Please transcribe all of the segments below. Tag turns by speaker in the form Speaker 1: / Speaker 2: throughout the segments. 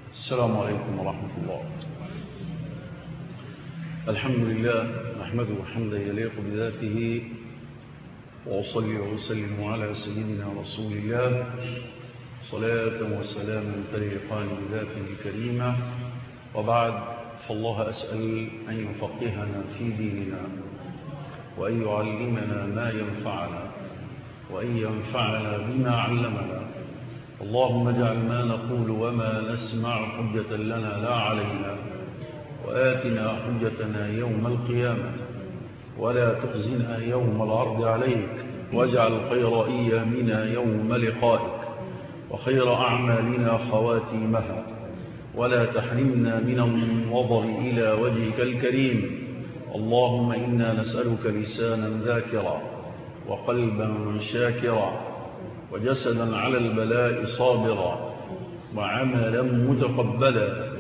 Speaker 1: السلام عليكم ورحمة الله الحمد لله نحمده حمدا يليق بذاته وأصلي وأسلم على سيدنا رسول الله صلاة وسلاما تليقان بذاته الكريمة وبعد فالله أسأل أن يفقهنا في ديننا وأن يعلمنا ما ينفعنا وأن ينفعنا بما علمنا اللهم اجعل ما نقول وما نسمع حجة لنا لا علينا وآتنا حجتنا يوم القيامة ولا تخزنا يوم العرض عليك واجعل خير أيامنا يوم لقائك وخير أعمالنا خواتيمها ولا تحرمنا من النظر إلى وجهك الكريم اللهم إنا نسألك لسانا ذاكرا وقلبا شاكرا وجسدا على البلاء صابرا وعملا متقبلا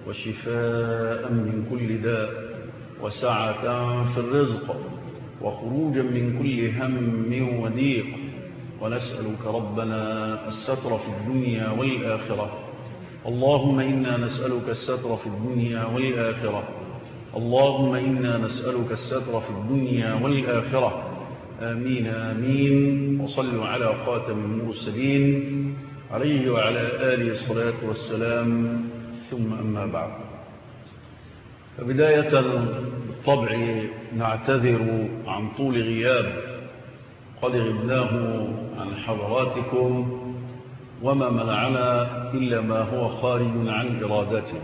Speaker 1: وشفاء من كل داء وسعة في الرزق وخروجا من كل هم وضيق ونسألك ربنا الستر في الدنيا والآخرة اللهم إنا نسألك الستر في الدنيا والآخرة اللهم إنا نسألك الستر في الدنيا والآخرة آمين آمين وصلوا على خاتم المرسلين عليه وعلى آله الصلاة والسلام ثم أما بعد فبداية بالطبع نعتذر عن طول غياب قد غبناه عن حضراتكم وما منعنا إلا ما هو خارج عن إرادته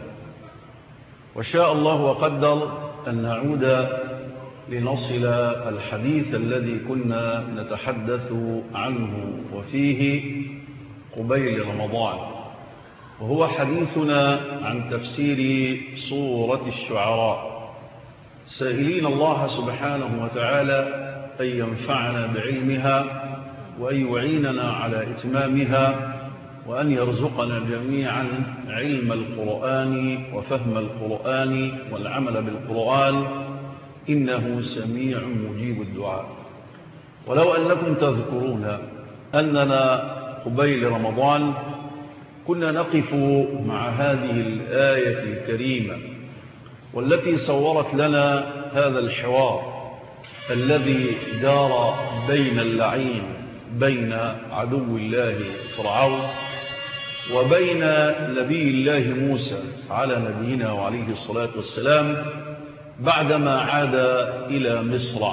Speaker 1: وشاء الله وقدر أن نعود لنصل الحديث الذي كنا نتحدث عنه وفيه قبيل رمضان وهو حديثنا عن تفسير سورة الشعراء سائلين الله سبحانه وتعالى أن ينفعنا بعلمها وأن يعيننا على إتمامها وأن يرزقنا جميعا علم القرآن وفهم القرآن والعمل بالقرآن إنه سميع مجيب الدعاء ولو أنكم تذكرون أننا قبيل رمضان كنا نقف مع هذه الآية الكريمة والتي صورت لنا هذا الحوار الذي دار بين اللعين بين عدو الله فرعون وبين نبي الله موسى على نبينا وعليه الصلاة والسلام بعدما عاد إلى مصر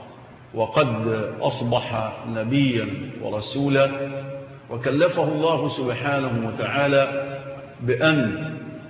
Speaker 1: وقد أصبح نبيا ورسولا وكلفه الله سبحانه وتعالى بأن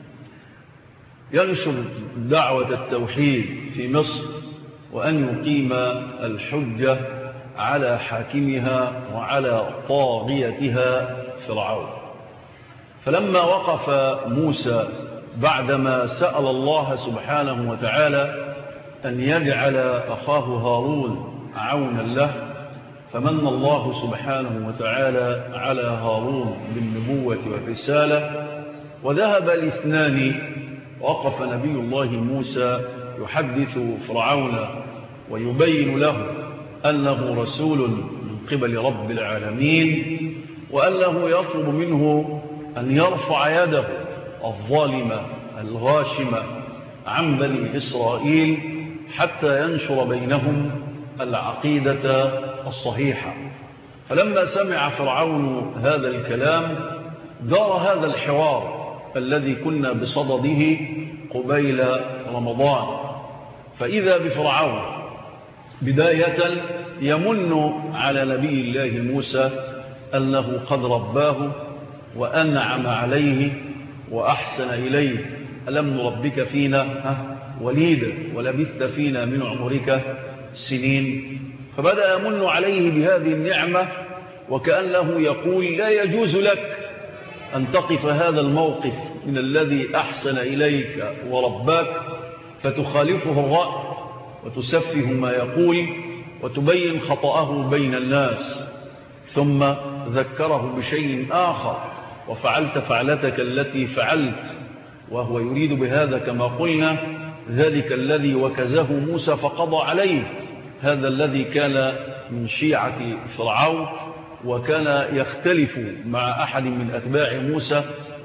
Speaker 1: ينشر دعوة التوحيد في مصر وأن يقيم الحجة على حاكمها وعلى طاغيتها فرعون فلما وقف موسى بعدما سأل الله سبحانه وتعالى أن يجعل أخاه هارون عونا له فمن الله سبحانه وتعالى على هارون بالنبوة والرسالة وذهب الاثنان وقف نبي الله موسى يحدث فرعون ويبين له أنه رسول من قبل رب العالمين وأنه يطلب منه أن يرفع يده الظالمة الغاشمة عن بني إسرائيل حتى ينشر بينهم العقيدة الصحيحة فلما سمع فرعون هذا الكلام دار هذا الحوار الذي كنا بصدده قبيل رمضان فإذا بفرعون بداية يمن على نبي الله موسى أنه قد رباه وأنعم عليه وأحسن إليه ألم نربك فينا وليدا ولبثت فينا من عمرك سنين فبدأ يمن عليه بهذه النعمة وكأنه يقول لا يجوز لك أن تقف هذا الموقف من الذي أحسن إليك ورباك فتخالفه الرأي وتسفه ما يقول وتبين خطأه بين الناس ثم ذكره بشيء آخر وفعلت فعلتك التي فعلت وهو يريد بهذا كما قلنا ذلك الذي وكزه موسى فقضى عليه هذا الذي كان من شيعة فرعون وكان يختلف مع أحد من أتباع موسى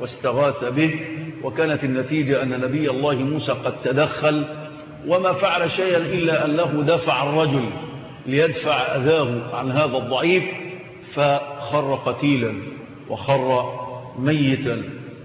Speaker 1: واستغاث به وكانت النتيجة أن نبي الله موسى قد تدخل وما فعل شيئا إلا أنه دفع الرجل ليدفع أذاه عن هذا الضعيف فخر قتيلا وخر ميتا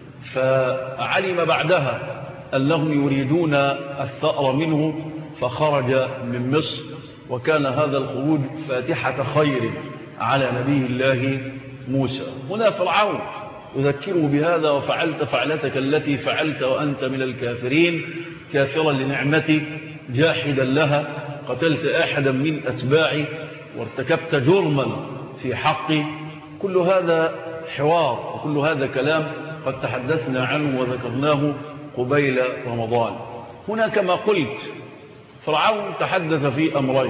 Speaker 1: فعلم بعدها أنهم يريدون الثأر منه فخرج من مصر وكان هذا الخروج فاتحة خير على نبي الله موسى هنا فرعون أذكره بهذا وفعلت فعلتك التي فعلت وأنت من الكافرين كافرا لنعمتي جاحدا لها قتلت أحدا من أتباعي وارتكبت جرما في حقي كل هذا حوار وكل هذا كلام قد تحدثنا عنه وذكرناه قبيل رمضان هنا كما قلت فرعون تحدث في أمرين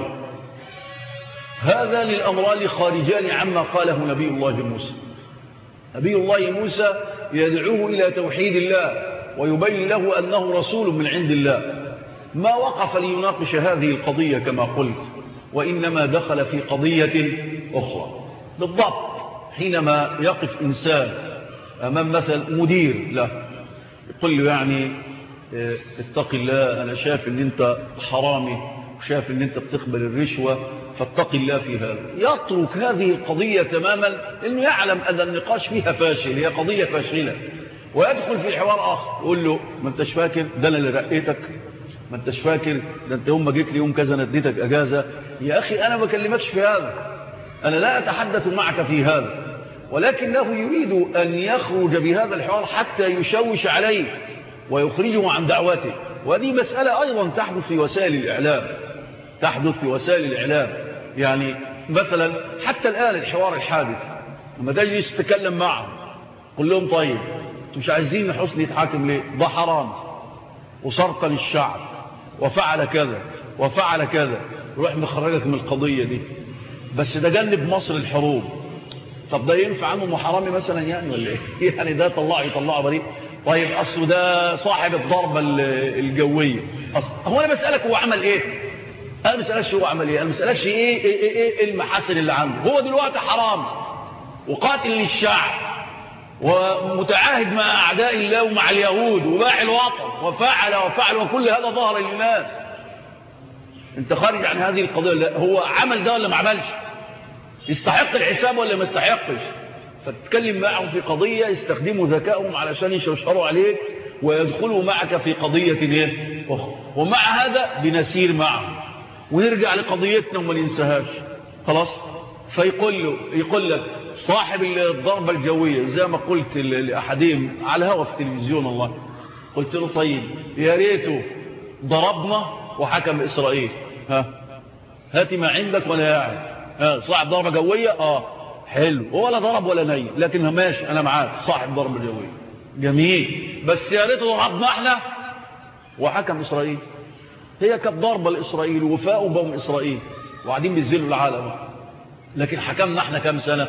Speaker 1: هذا للأمران خارجان عما قاله نبي الله موسى نبي الله موسى يدعوه إلى توحيد الله ويبين له أنه رسول من عند الله ما وقف ليناقش هذه القضية كما قلت وإنما دخل في قضية أخرى بالضبط حينما يقف إنسان أمام مثل مدير له يقول له يعني اتق الله أنا شايف أن أنت حرامي وشايف أن أنت بتقبل الرشوة فاتق الله في هذا يترك هذه القضية تماما لأنه يعلم أن النقاش فيها فاشل هي قضية فاشلة ويدخل في حوار آخر يقول له ما انتش فاكر ده أنا اللي رقيتك ما انتش فاكر ده انت يوم ما جيت لي يوم كذا نديتك أجازة يا أخي أنا ما بكلمكش في هذا أنا لا أتحدث معك في هذا ولكنه يريد أن يخرج بهذا الحوار حتى يشوش عليه ويخرجه عن دعوته وهذه مسألة أيضا تحدث في وسائل الإعلام تحدث في وسائل الإعلام يعني مثلا حتى الآن الحوار الحادث لما تجلس تتكلم معهم قل لهم طيب انتم مش عايزين حسن يتحاكم ليه ده حرام وسرقا للشعب وفعل كذا وفعل كذا روح مخرجك من القضية دي بس ده جنب مصر الحروب طب ده ينفع عنه محرامي مثلا يعني ولا ايه يعني ده طلعه يطلعه بريء طيب اصله ده صاحب الضربة الجوية أصل هو انا بسألك هو عمل ايه انا بسألكش هو عمل ايه انا بسألكش ايه ايه, إيه, إيه المحاسن اللي عنده هو دلوقتي حرام وقاتل للشعب ومتعاهد مع اعداء الله ومع اليهود وباع الوطن وفعل وفعل وكل هذا ظهر للناس انت خارج عن هذه القضية لا هو عمل ده ولا ما عملش يستحق الحساب ولا ما يستحقش فتتكلم معهم في قضية يستخدموا ذكائهم علشان يشوشروا عليك ويدخلوا معك في قضية أخرى ومع هذا بنسير معهم ونرجع لقضيتنا وما ننساهاش خلاص فيقول له يقول لك صاحب الضربة الجوية زي ما قلت لأحدهم على هوا في التلفزيون الله قلت له طيب يا ريته ضربنا وحكم إسرائيل ها هاتي ما عندك ولا قاعد ها صاحب ضربة جوية اه حلو هو ولا ضرب ولا نيل لكن ماشي انا معاك صاحب ضربة جوية جميل بس يا ريته ضربنا احنا وحكم اسرائيل هي كانت ضربة لاسرائيل وفاء بهم اسرائيل وقاعدين بيزلوا العالم لكن حكمنا احنا كام سنة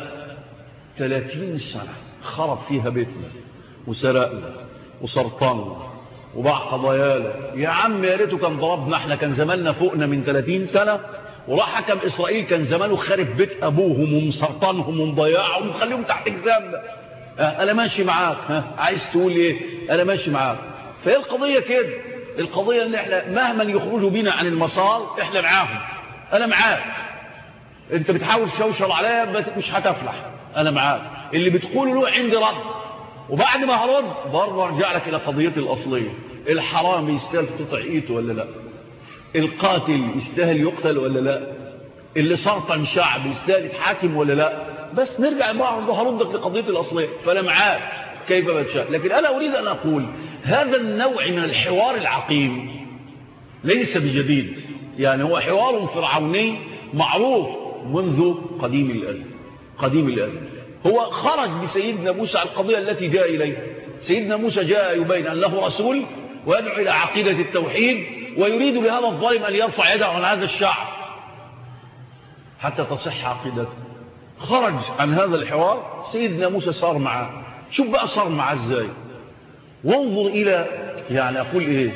Speaker 1: 30 سنة خرب فيها بيتنا وسرقنا وسرطنا وباع قضايانا يا عم يا ريته كان ضربنا احنا كان زماننا فوقنا من 30 سنة وراح حكم إسرائيل كان زمانه خارب بيت أبوهم ومسرطانهم ومضيعهم ومخليهم تحت جزامنا أنا ماشي معاك ها عايز تقول إيه أنا ماشي معاك فهي القضية كده القضية إن إحنا مهما يخرجوا بينا عن المسار إحنا معاهم أنا معاك أنت بتحاول تشوشر عليا مش هتفلح أنا معاك اللي بتقوله له عندي رد وبعد ما هرد برضه ارجع لك إلى قضيتي الأصلية الحرام يستاهل تقطع إيته ولا لا القاتل يستاهل يقتل ولا لا اللي سرطن شعب يستاهل يتحاكم ولا لا بس نرجع بعض هردك لقضية الأصلية فأنا معاك كيف بتشاء لكن أنا أريد أن أقول هذا النوع من الحوار العقيم ليس بجديد يعني هو حوار فرعوني معروف منذ قديم الأزل قديم الأزل هو خرج بسيدنا موسى على القضية التي جاء إليه سيدنا موسى جاء يبين أنه رسول ويدعو إلى عقيدة التوحيد ويريد لهذا الظالم أن يرفع يده عن هذا الشعب حتى تصح عقيدته خرج عن هذا الحوار سيدنا موسى صار معاه شوف بقى صار معاه ازاي وانظر إلى يعني أقول إيه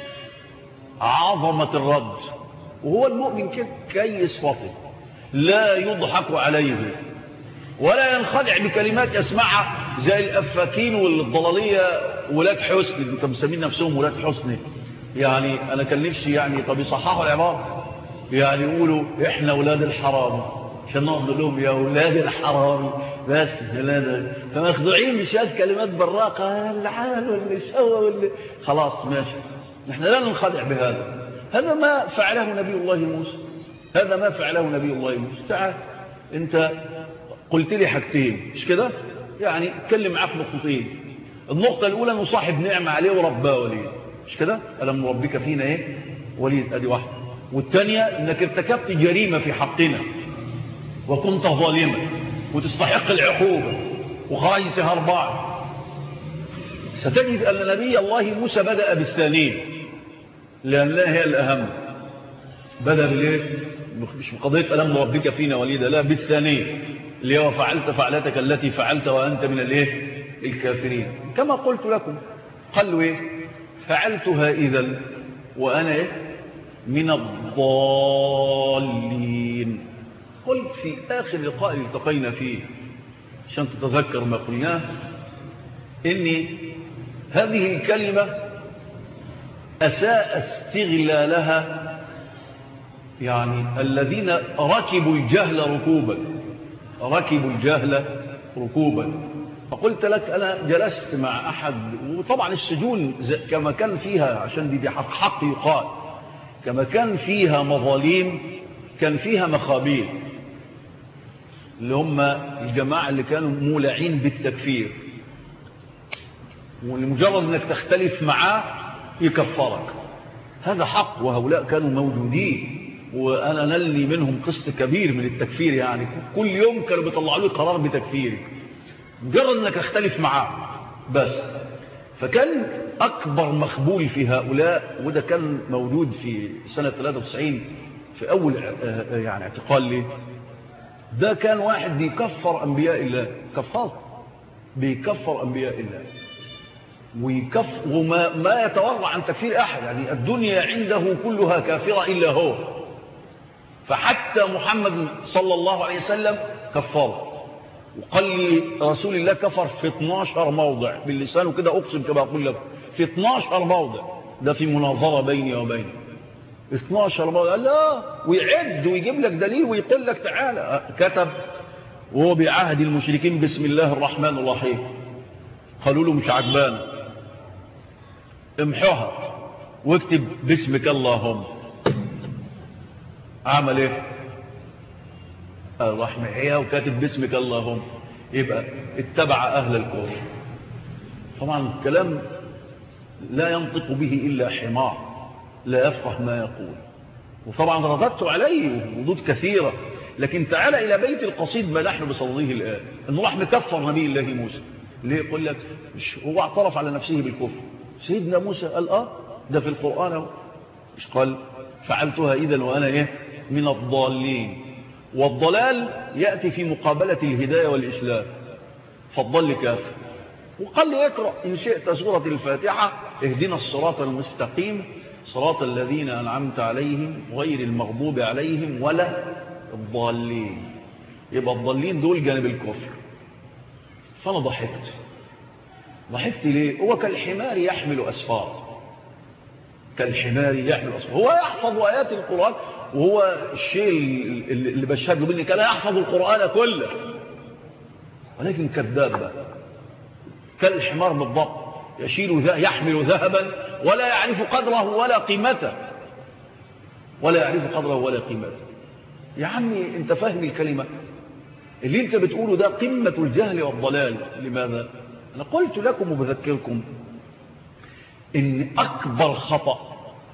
Speaker 1: عظمة الرد وهو المؤمن كده كيس فطن لا يضحك عليه ولا ينخدع بكلمات يسمعها زي الأفاكين والضلالية ولاد حسن انت مسمين نفسهم ولاد حسن يعني أنا كان نفسي يعني طب يصححوا العبارة يعني يقولوا إحنا ولاد الحرام عشان نقول لهم يا ولاد الحرام بس ولاد فمخدوعين بشهاد كلمات براقة اللي عمل واللي سوى واللي خلاص ماشي نحن لا ننخدع بهذا هذا ما فعله نبي الله موسى هذا ما فعله نبي الله موسى تعال انت قلت لي حاجتين مش كده يعني اتكلم معاك نقطتين النقطة الأولى أنه صاحب نعمة عليه ورباه وليه مش كده ألم نربك فينا إيه وليد أدي واحدة والثانية أنك ارتكبت جريمة في حقنا وكنت ظالما وتستحق العقوبة وخرجت هربان ستجد أن نبي الله موسى بدأ بالثانين لأنها هي الأهم بدأ بالإيه مش بقضية ألم ربك فينا وليدا لا بالثانية اللي هو فعلت فعلتك التي فعلت وأنت من الإيه الكافرين كما قلت لكم قالوا إيه فعلتها إذا وأنا إيه من الضالين قلت في آخر لقاء التقينا فيه عشان تتذكر ما قلناه إني هذه الكلمة أساء استغلالها يعني الذين ركبوا الجهل ركوبا ركبوا الجهل ركوبا فقلت لك أنا جلست مع أحد وطبعا السجون كما كان فيها عشان دي, دي حق, حق يقال كما كان فيها مظاليم كان فيها مخابيل اللي هم الجماعة اللي كانوا مولعين بالتكفير ولمجرد انك تختلف معاه يكفرك هذا حق وهؤلاء كانوا موجودين وانا نلي منهم قسط كبير من التكفير يعني كل يوم كانوا بيطلعوا لي قرار بتكفيري مجرد انك اختلف معاه بس فكان اكبر مخبول في هؤلاء وده كان موجود في سنة 93 في اول يعني اعتقال لي ده كان واحد بيكفر انبياء الله كفار بيكفر انبياء الله ويكف وما ما يتورع عن تكفير احد يعني الدنيا عنده كلها كافرة الا هو فحتى محمد صلى الله عليه وسلم كفر وقال لي رسول الله كفر في 12 موضع باللسان وكده أقسم كما أقول لك في 12 موضع ده في مناظرة بيني وبينه 12 موضع قال لا ويعد ويجيب لك دليل ويقول لك تعالى كتب وهو بعهد المشركين بسم الله الرحمن الرحيم قالوا له مش عجبان امحوها واكتب باسمك اللهم عمل ايه راح محيها وكاتب باسمك اللهم يبقى اتبع اهل الكفر طبعا الكلام لا ينطق به الا حمار لا يفقه ما يقول وطبعا رددت عليه ردود كثيرة لكن تعال إلى بيت القصيد ما نحن بصديه الآن أنه راح مكفر نبي الله موسى ليه يقول لك مش هو اعترف على نفسه بالكفر سيدنا موسى قال آه ده في القرآن مش قال فعلتها إذا وأنا إيه من الضالين والضلال يأتي في مقابلة الهداية والإسلام فالضل كافر وقال لي اقرأ إن شئت سورة الفاتحة اهدنا الصراط المستقيم صراط الذين أنعمت عليهم غير المغضوب عليهم ولا الضالين يبقى الضالين دول جانب الكفر فأنا ضحكت ضحكت ليه هو كالحمار يحمل أسفار كالحمار يحمل أسفار هو يحفظ آيات القرآن وهو الشيء اللي بشهده مني كان يحفظ القرآن كله ولكن كذاب بقى كالحمار بالضبط يشيل يحمل ذهبا ولا يعرف قدره ولا قيمته ولا يعرف قدره ولا قيمته يا عمي انت فاهم الكلمة اللي انت بتقوله ده قمة الجهل والضلال لماذا انا قلت لكم وبذكركم ان اكبر خطأ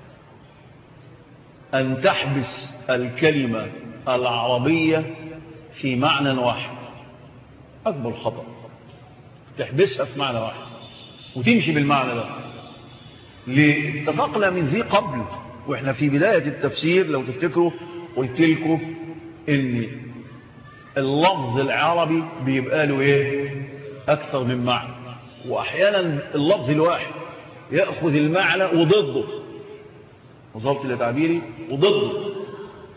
Speaker 1: ان تحبس الكلمة العربية في معنى واحد اكبر خطأ تحبسها في معنى واحد وتمشي بالمعنى ده ليه اتفقنا من ذي قبل واحنا في بداية التفسير لو تفتكروا قلت لكم ان اللفظ العربي بيبقى له ايه اكثر من معنى واحيانا اللفظ الواحد يأخذ المعنى وضده وصلت لتعبيري وضده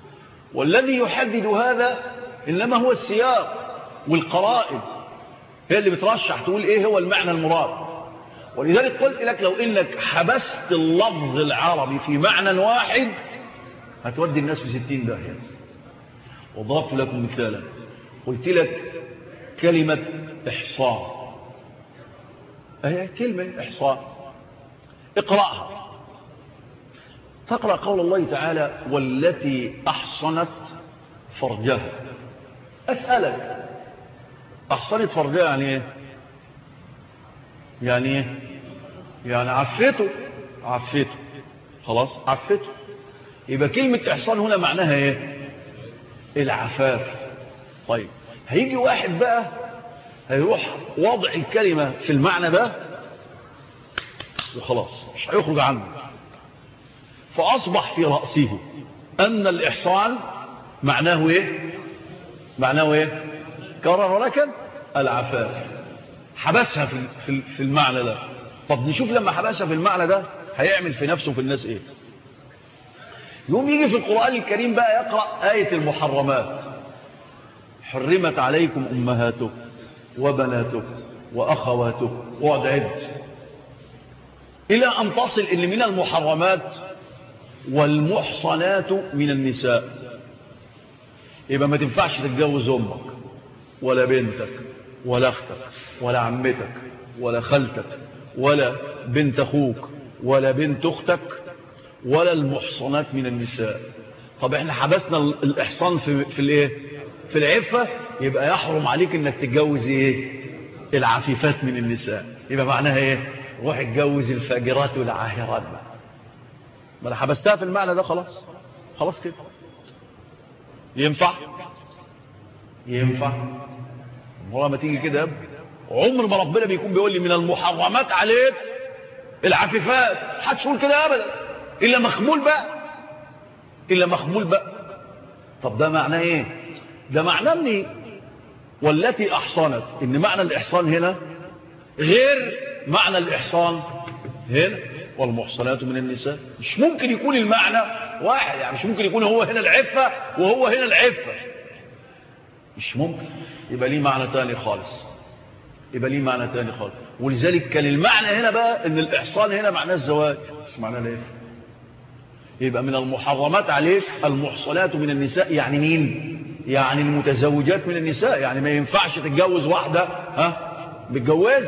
Speaker 1: والذي يحدد هذا إنما هو السياق والقرائن هي اللي بترشح تقول ايه هو المعنى المراد ولذلك قلت لك لو انك حبست اللفظ العربي في معنى واحد هتودي الناس في ستين داهية وضربت لكم مثالا قلت لك كلمة إحصاء هي كلمة إحصاء اقرأها تقرأ قول الله تعالى والتي أحصنت فرجها أسألك أحصنت فرجها يعني إيه يعني إيه يعني عفته عفته خلاص عفته يبقى كلمة إحصان هنا معناها إيه العفاف طيب هيجي واحد بقى هيروح وضع الكلمة في المعنى ده وخلاص مش هيخرج عنه فأصبح في رأسه أن الإحصان معناه إيه معناه إيه كرر لك العفاف حبسها في, في, في المعنى ده طب نشوف لما حبسها في المعنى ده هيعمل في نفسه في الناس إيه يوم يجي في القرآن الكريم بقى يقرأ آية المحرمات حرمت عليكم أمهاتك وبناتك وأخواتك وعد عد إلى أن تصل إن من المحرمات والمحصنات من النساء يبقى ما تنفعش تتجوز أمك ولا بنتك ولا أختك ولا عمتك ولا خالتك ولا بنت أخوك ولا بنت أختك ولا المحصنات من النساء طب احنا حبسنا الإحصان في, في الايه في العفة يبقى يحرم عليك انك تتجوز ايه العفيفات من النساء يبقى معناها ايه روح اتجوز الفاجرات والعاهرات بقى ما انا حبستها في المعنى ده خلاص خلاص كده ينفع ينفع هو ما تيجي كده عمر ما ربنا بيكون بيقول لي من المحرمات عليك العفيفات حدش يقول كده ابدا الا مخمول بقى الا مخمول بقى طب ده معناه ايه ده معناه ان والتي احصنت ان معنى الاحصان هنا غير معنى الاحصان هنا والمحصنات من النساء مش ممكن يكون المعنى واحد يعني مش ممكن يكون هو هنا العفة وهو هنا العفة مش ممكن يبقى ليه معنى تاني خالص يبقى ليه معنى تاني خالص ولذلك كان المعنى هنا بقى ان الاحصان هنا معناه الزواج مش معناه العفة يبقى من المحرمات عليك المحصنات من النساء يعني مين يعني المتزوجات من النساء يعني ما ينفعش تتجوز واحدة ها بتجوز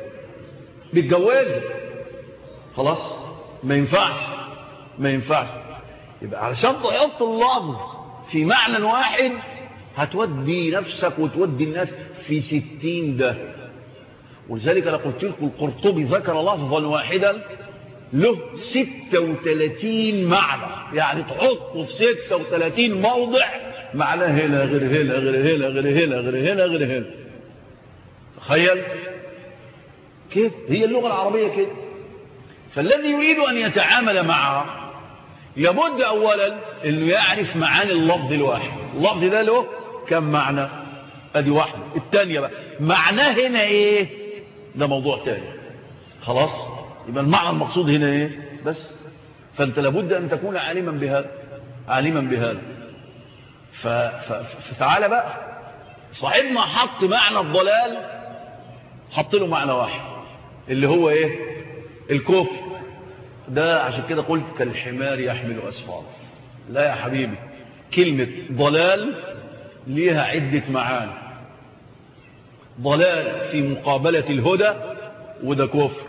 Speaker 1: بتجوز خلاص ما ينفعش ما ينفعش يبقى علشان تحط اللفظ في معنى واحد هتودي نفسك وتودي الناس في ستين ده ولذلك انا قلت لكم القرطبي ذكر لفظا واحدا له 36 معنى يعني تحطه في 36 موضع معناه هنا غير هنا غير هنا غير هنا غير هنا غير هنا تخيل كيف هي اللغة العربية كده فالذي يريد أن يتعامل معها لابد أولا أنه يعرف معاني اللفظ الواحد اللفظ ده له كم معنى ادي واحدة الثانية بقى معناه هنا ايه ده موضوع تاني خلاص يبقى المعنى المقصود هنا ايه بس فانت لابد ان تكون عالما بهذا عالما بهذا ف... ف... فتعالى بقى صاحبنا حط معنى الضلال حط له معنى واحد اللي هو ايه الكفر ده عشان كده قلت كالحمار يحمل اسفار لا يا حبيبي كلمة ضلال ليها عدة معاني ضلال في مقابلة الهدى وده كفر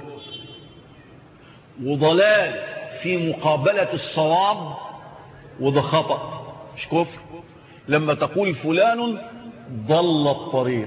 Speaker 1: وضلال في مقابلة الصواب وده خطأ مش كفر لما تقول فلان ضل الطريق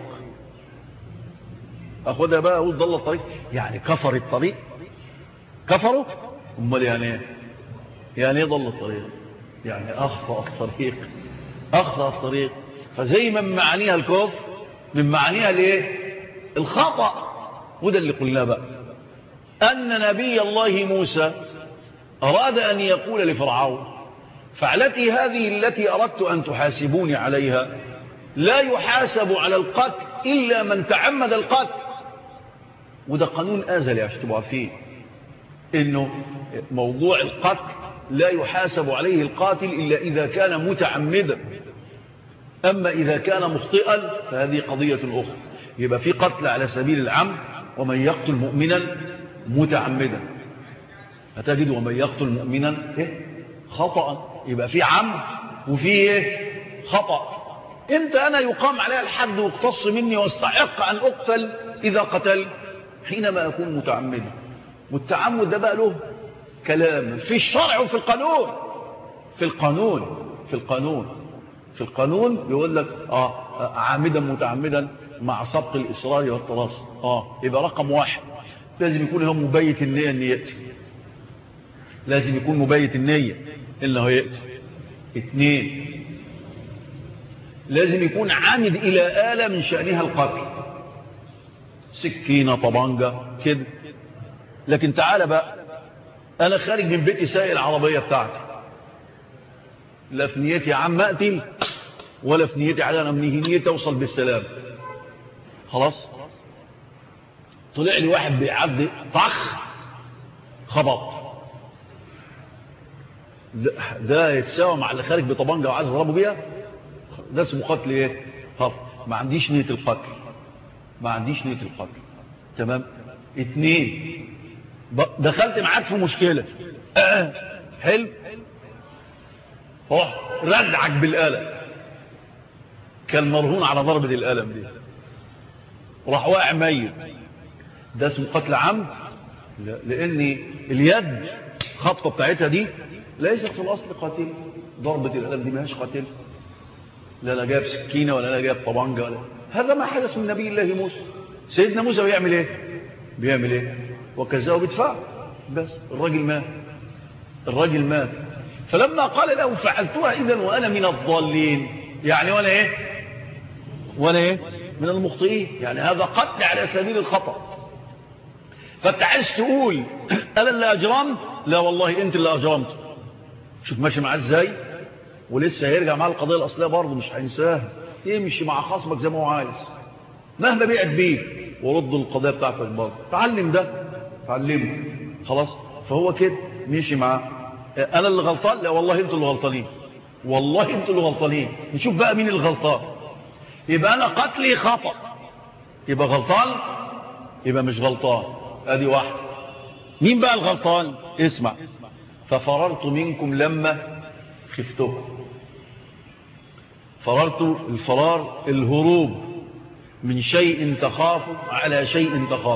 Speaker 1: أخذها بقى أقول ضل الطريق يعني كفر الطريق كفروا امال يعني ايه يعني ايه ضل الطريق يعني أخطأ الطريق أخطأ الطريق فزي ما معانيها الكفر من معانيها الايه الخطأ وده اللي قلناه بقى أن نبي الله موسى أراد أن يقول لفرعون فعلتي هذه التي أردت أن تحاسبوني عليها لا يحاسب على القتل إلا من تعمد القتل وده قانون أزل يا تبقى فيه إنه موضوع القتل لا يحاسب عليه القاتل إلا إذا كان متعمدا أما إذا كان مخطئا فهذه قضية أخرى يبقى في قتل على سبيل العمد ومن يقتل مؤمنا متعمدا هتجد ومن يقتل مؤمنا إيه؟ خطأ يبقى في عمد وفي إيه؟ خطأ امتى أنا يقام عليها الحد واقتص مني واستحق أن أقتل إذا قتل حينما أكون متعمدا والتعمد ده بقى له كلام في الشرع وفي القانون في القانون في القانون في القانون يقول لك آه عامدا متعمدا مع سبق الإصرار والتراص آه يبقى رقم واحد لازم يكون هو مبيت النية أن يأتي لازم يكون مبيت النية إنه يأتي اثنين لازم يكون عامد إلى آلة من شأنها القتل سكينة طبانجة كده لكن تعال بقى أنا خارج من بيتي سايق العربية بتاعتي لا في نيتي عم أقتل ولا في نيتي على من نيتي أوصل بالسلام خلاص طلع لي واحد بيعدي طخ خبط ده, ده يتساوى مع اللي خارج بطبانجة وعايز يضربه بيها ده اسمه قتل ايه طب ما عنديش نية القتل ما عنديش نية القتل تمام اتنين دخلت معاك في مشكلة اه. حلو روح رزعك بالآلة كان مرهون على ضربة الألم دي راح واقع ميت ده اسمه قتل عمد لا لان اليد خطفه بتاعتها دي ليست في الاصل قاتل ضربه الالم دي ماهيش قاتل لا لا جاب سكينه ولا لا جاب طبنجه ولا هذا ما حدث من نبي الله موسى سيدنا موسى بيعمل ايه بيعمل ايه وكذاه بدفاع بس الراجل مات الراجل مات فلما قال له فعلتها اذا وانا من الضالين يعني ولا ايه ولا ايه من المخطئين يعني هذا قتل على سبيل الخطأ فانت عايز تقول انا اللي اجرمت لا والله انت اللي اجرمت شوف ماشي معاه ازاي ولسه هيرجع معاه القضيه الاصليه برضه مش هينساها يمشي مع خصمك زي ما هو عايز مهما بيعت بيه ورد القضيه بتاعتك برضه تعلم ده تعلمه خلاص فهو كده مشي معاه انا اللي غلطان لا والله انتوا اللي غلطانين والله انتوا اللي غلطانين نشوف بقى مين الغلطان يبقى انا قتلي خطأ يبقى غلطان يبقى مش غلطان ادي واحد مين بقى الغلطان اسمع ففررت منكم لما خفتكم فررت الفرار الهروب من شيء تخاف على شيء تخاف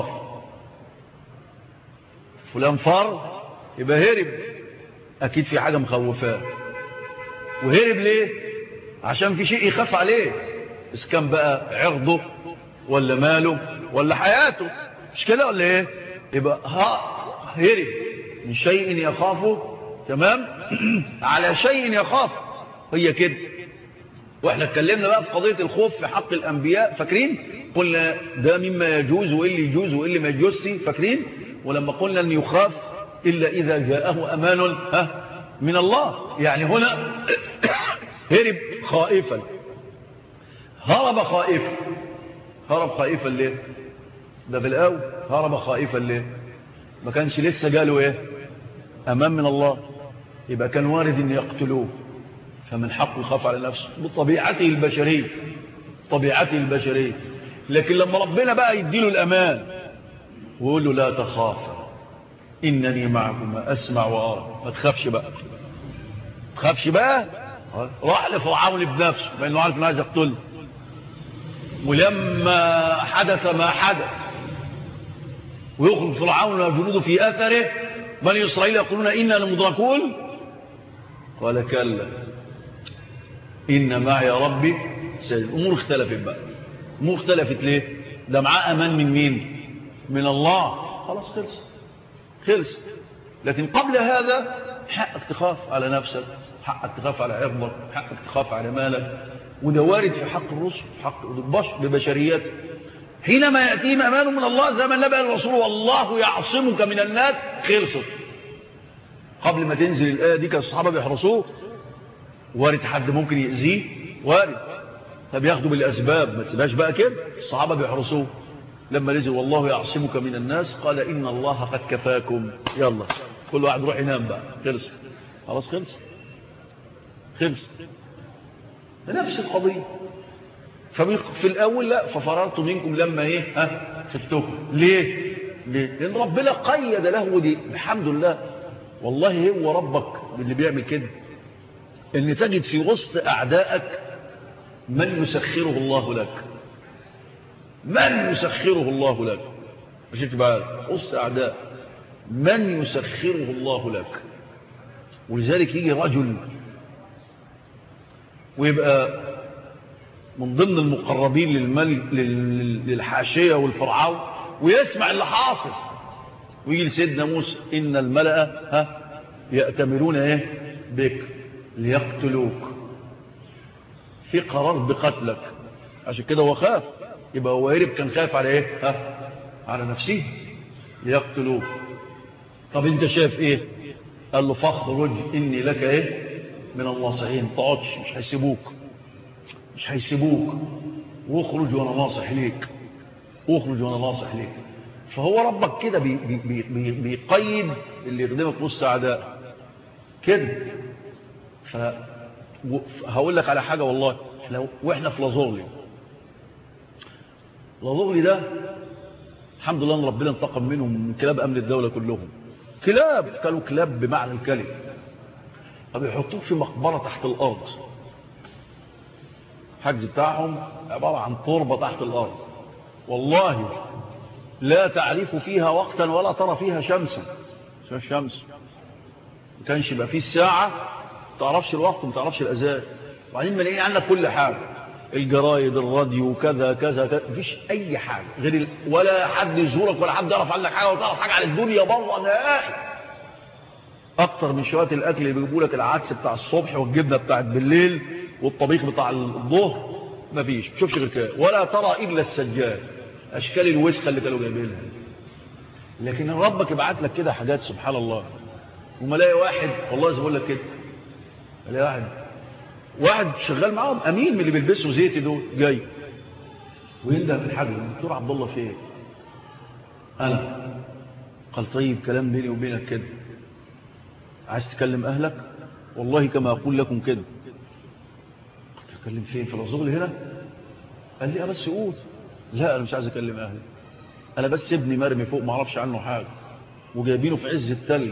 Speaker 1: فلان فر يبقى هرب اكيد في حاجة مخوفاه وهرب ليه عشان في شيء يخاف عليه إذا كان بقى عرضه ولا ماله ولا حياته مش كده ولا ايه يبقى ها هرب من شيء يخافه تمام على شيء يخاف هي كده واحنا اتكلمنا بقى في قضية الخوف في حق الانبياء فاكرين قلنا ده مما يجوز وايه اللي يجوز وايه اللي ما يجوزش فاكرين ولما قلنا ان يخاف الا اذا جاءه امان ها من الله يعني هنا هرب خائفا هرب خائفا هرب خائفا ليه ده بالقاو هرب خائفا ليه ما كانش لسه جاله ايه امان من الله يبقى كان وارد ان يقتلوه فمن حقه يخاف على نفسه بطبيعته البشريه طبيعته البشريه لكن لما ربنا بقى يديله الامان ويقول له لا تخاف انني معكم اسمع وارى ما تخافش بقى ما تخافش بقى راح لفرعون بنفسه لانه عارف انه عايز يقتله ولما حدث ما حدث ويخرج فرعون وجنوده في اثره بني اسرائيل يقولون انا لمدركون قال كلا ان معي ربي سيد الامور اختلفت بقى الامور اختلفت ليه ده معاه امان من مين من الله خلاص خلص خلص لكن قبل هذا حقك تخاف على نفسك حقك تخاف على عرضك حقك تخاف على مالك وده وارد في حق الرسل في حق البشر ببشريات حينما يأتيهم أمان من الله زي ما نبأ الرسول والله يعصمك من الناس خلصت قبل ما تنزل الآية دي كان الصحابة بيحرسوه وارد حد ممكن يأذيه وارد فبياخدوا بالأسباب ما تسيبهاش بقى كده الصحابة بيحرسوه لما نزل والله يعصمك من الناس قال إن الله قد كفاكم يلا كل واحد روح ينام بقى خلص خلاص خلص خلص نفس القضية ففي الأول لا ففررت منكم لما إيه ها خفتكم ليه ليه لأن ربنا قيد له دي الحمد لله والله هو ربك اللي بيعمل كده ان تجد في وسط أعدائك من يسخره الله لك من يسخره الله لك مش تبقى وسط أعداء من يسخره الله لك ولذلك يجي رجل ويبقى من ضمن المقربين للملك للحاشية والفرعون ويسمع اللي حاصل ويجي لسيدنا موسى إن الملأ ها يأتمرون إيه بك ليقتلوك في قرار بقتلك عشان كده هو خاف يبقى هو هرب كان خايف على ايه ها على نفسه ليقتلوك طب انت شايف ايه قال له فاخرج اني لك ايه من الناصحين تقعدش مش هيسيبوك مش هيسيبوك واخرج وانا ناصح ليك اخرج وانا ناصح ليك فهو ربك كده بي بي بي بيقيد اللي يخدمك وسط اعداء كده فهقول لك على حاجه والله احنا واحنا في لازورلي لازورلي ده الحمد لله ان ربنا انتقم منهم من كلاب امن الدوله كلهم كلاب كانوا كلاب بمعنى الكلمه فبيحطوك في مقبره تحت الارض الحجز بتاعهم عباره عن تربه تحت الارض والله لا تعرف فيها وقتا ولا ترى فيها شمسا الشمس ما كانش يبقى فيه الساعه ما تعرفش الوقت وما تعرفش الاذان وبعدين ملاقيين عندك كل حاجه الجرايد الراديو كذا كذا كذا مفيش اي حاجه غير ال... ولا حد يزورك ولا حد يعرف عنك حاجه ولا تعرف حاجه عن الدنيا بره نهائي اكتر من شويه الاكل اللي بيجيبوا لك العدس بتاع الصبح والجبنه بتاعت بالليل والطبيخ بتاع الظهر مفيش تشوفش غير كده ولا ترى الا السجاد اشكال الوسخه اللي كانوا جايبينها لكن ربك يبعت لك كده حاجات سبحان الله وما الاقي واحد والله زي بقول لك كده الاقي واحد واحد شغال معاهم امين من اللي بيلبسوا زيتي دول جاي وينده بالحاجه الدكتور عبد الله فين انا قال طيب كلام بيني وبينك كده عايز تكلم اهلك والله كما اقول لكم كده قلت تكلم فين في الرزول هنا قال لي بس قول لا انا مش عايز اكلم اهلي انا بس ابني مرمي فوق ما اعرفش عنه حاجه وجايبينه في عز التلج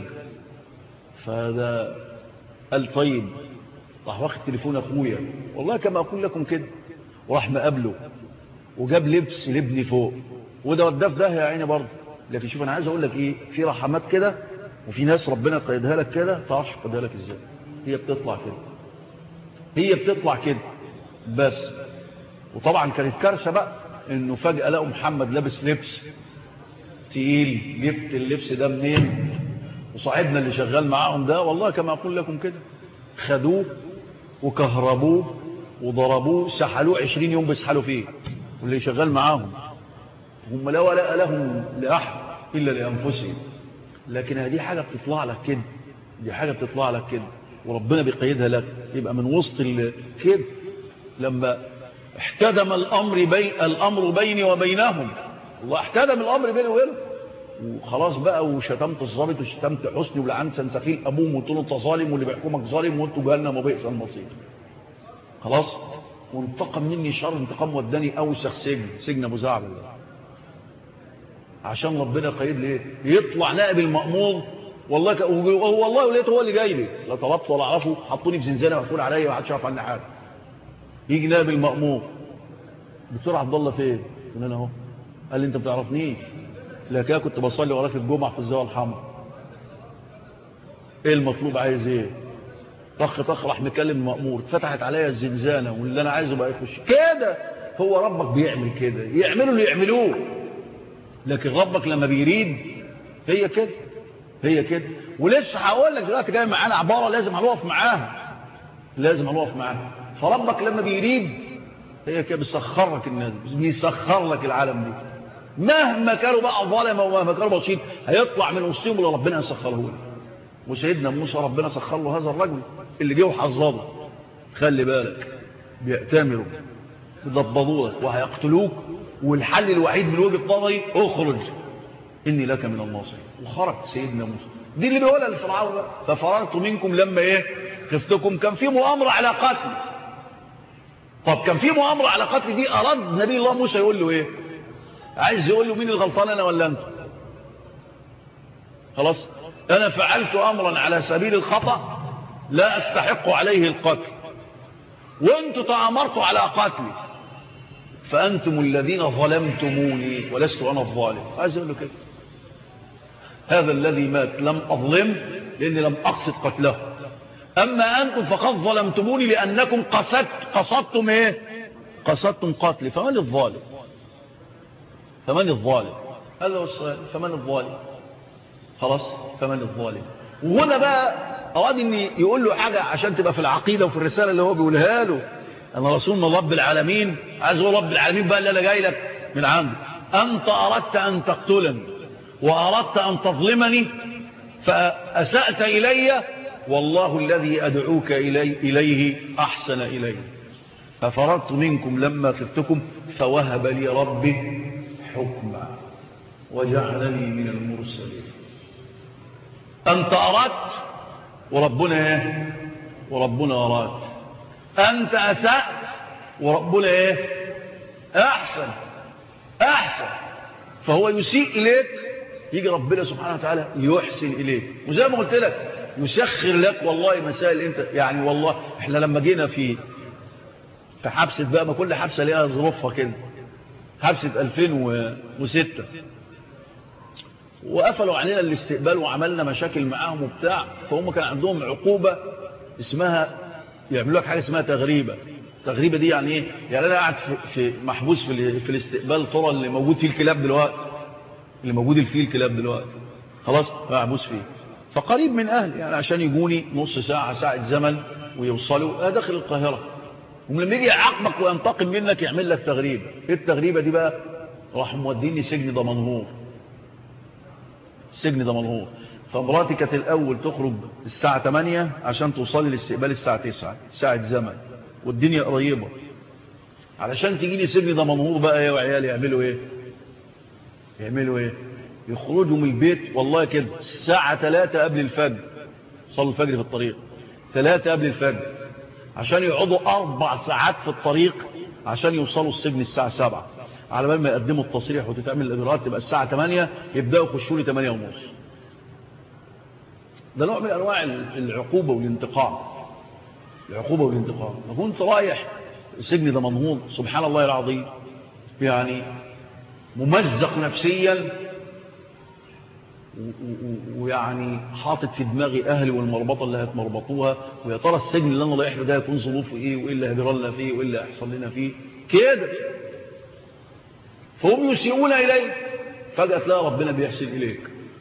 Speaker 1: فده قال طيب راح واخد تليفون اخويا والله كما اقول لكم كده وراح مقابله وجاب لبس لابني فوق وده وداه في ده يا عيني برضه لكن شوف انا عايز اقول لك ايه في رحمات كده وفي ناس ربنا قيدها لك كده تعرفش قيدها لك ازاي هي بتطلع كده هي بتطلع كده بس وطبعا كانت كارثه بقى انه فجاه لقوا محمد لابس لبس تقيل جبت اللبس ده منين وصاحبنا اللي شغال معاهم ده والله كما اقول لكم كده خدوه وكهربوه وضربوه سحلوه عشرين يوم بيسحلوا فيه واللي شغال معاهم هم لا ولا لهم لأحد إلا لأنفسهم لكن هذه حاجة بتطلع لك كده دي حاجة بتطلع لك كده وربنا بيقيدها لك يبقى من وسط كده لما احتدم الأمر, بي الأمر بيني وبينهم الله احتدم الأمر بيني وبينهم وخلاص بقى وشتمت الظابط وشتمت حسني ولعنت سنسخيل ابوه وقلت له انت ظالم واللي بيحكمك ظالم وانتوا جهنم وبئس المصير خلاص وانتقم مني شر انتقام وداني اوسخ سجن سجن ابو زعبل عشان ربنا قيد لي يطلع نائب المأمور والله ك... والله ولقيته هو اللي جاي لي لا طلبت ولا اعرفه حطوني في زنزانه مقفول عليا ومحدش يعرف عني حاجه يجي نائب المأمور دكتور عبد الله فين؟ قلت له انا اهو قال لي انت ما بتعرفنيش لكن كنت بصلي وراك الجمعة في الزاوية الحمراء ايه المطلوب عايز ايه طخ طخ راح مكلم مأمور فتحت عليا الزنزانة واللي انا عايزه بقى يخش كده هو ربك بيعمل كده يعملوا اللي يعملوه لكن ربك لما بيريد هي كده هي كده ولسه هقول لك دلوقتي جاي معانا عبارة لازم هنقف معاها لازم هنقف معاها فربك لما بيريد هي كده بيسخر لك الناس بيسخر لك العالم دي مهما كانوا بقى ظالم ومهما كانوا بسيط هيطلع من وسطهم ولا ربنا يسخره له وسيدنا موسى ربنا سخر له هذا الرجل اللي جه وحظظه خلي بالك بيأتمروا يضبضوا لك وهيقتلوك والحل الوحيد من وجهه نظري اخرج اني لك من الناصر وخرج سيدنا موسى دي اللي بيقولها لفرعون ففررت منكم لما ايه خفتكم كان في مؤامره على قتل طب كان في مؤامرة على قتل دي أراد نبي الله موسى يقول له إيه عايز يقول له مين الغلطان أنا ولا أنت خلاص أنا فعلت أمرا على سبيل الخطأ لا أستحق عليه القتل وانتم تآمرتوا على قتلي فأنتم الذين ظلمتموني ولست أنا الظالم عايز أقول له كده هذا الذي مات لم أظلم لأني لم أقصد قتله أما أنتم فقد ظلمتموني لأنكم قصدت قصدتم إيه قصدتم قتلي فمن الظالم فمن الظالم هذا هو السؤال فمن الظالم خلاص فمن الظالم وهنا بقى أراد أن يقول له حاجة عشان تبقى في العقيدة وفي الرسالة اللي هو بيقولها له أنا رسول من رب العالمين عايز أقول رب العالمين بقى اللي أنا جاي لك من عنده أنت أردت أن تقتلني وأردت أن تظلمني فأسأت إلي والله الذي أدعوك إلي إليه أحسن إلي ففررت منكم لما خفتكم فوهب لي ربي حكما وجعلني من المرسلين أنت أردت وربنا إيه وربنا أراد أنت أسأت وربنا إيه أحسن أحسن فهو يسيء إليك يجي ربنا سبحانه وتعالى يحسن إليك وزي ما قلت لك يسخر لك والله مسائل انت يعني والله احنا لما جينا في في حبسة بقى ما كل حبسة ليها ظروفها كده حبسة 2006 وقفلوا علينا الاستقبال وعملنا مشاكل معاهم وبتاع فهم كان عندهم عقوبة اسمها يعملوا لك حاجة اسمها تغريبة التغريبة دي يعني ايه يعني انا قاعد في, في محبوس في, في الاستقبال طرى اللي موجود فيه الكلاب دلوقتي اللي موجود فيه الكلاب دلوقتي خلاص محبوس فيه فقريب من أهل يعني عشان يجوني نص ساعة ساعة زمن ويوصلوا داخل القاهرة ولما يجي يعاقبك وينتقم منك يعمل لك تغريبة ايه التغريبة دي بقى راح موديني سجن دمنهور سجن دمنهور فمراتي كانت الأول تخرج الساعة 8 عشان توصلي للاستقبال الساعة 9 ساعة زمن والدنيا قريبة علشان تجيني سجن دمنهور بقى يا وعيالي يعملوا ايه يعملوا ايه يخرجوا من البيت والله كده الساعة 3 قبل الفجر صلوا الفجر في الطريق 3 قبل الفجر عشان يقعدوا أربع ساعات في الطريق عشان يوصلوا السجن الساعة 7 على بال ما يقدموا التصريح وتتعمل الإجراءات تبقى الساعة 8 يبدأوا يخشوا لي 8 ونص ده نوع من أنواع العقوبة والانتقام العقوبة والانتقام كنت رايح سجن ده منهوض سبحان الله العظيم يعني ممزق نفسيا ويعني حاطط في دماغي أهلي والمربطة اللي هتمربطوها ويا ترى السجن اللي أنا رايح له ده هيكون ظروفه إيه وإيه اللي هيجرى لنا فيه وإيه اللي هيحصل لنا فيه كده فهم يسيئون إليه فجأة تلاقي ربنا بيحسن إليك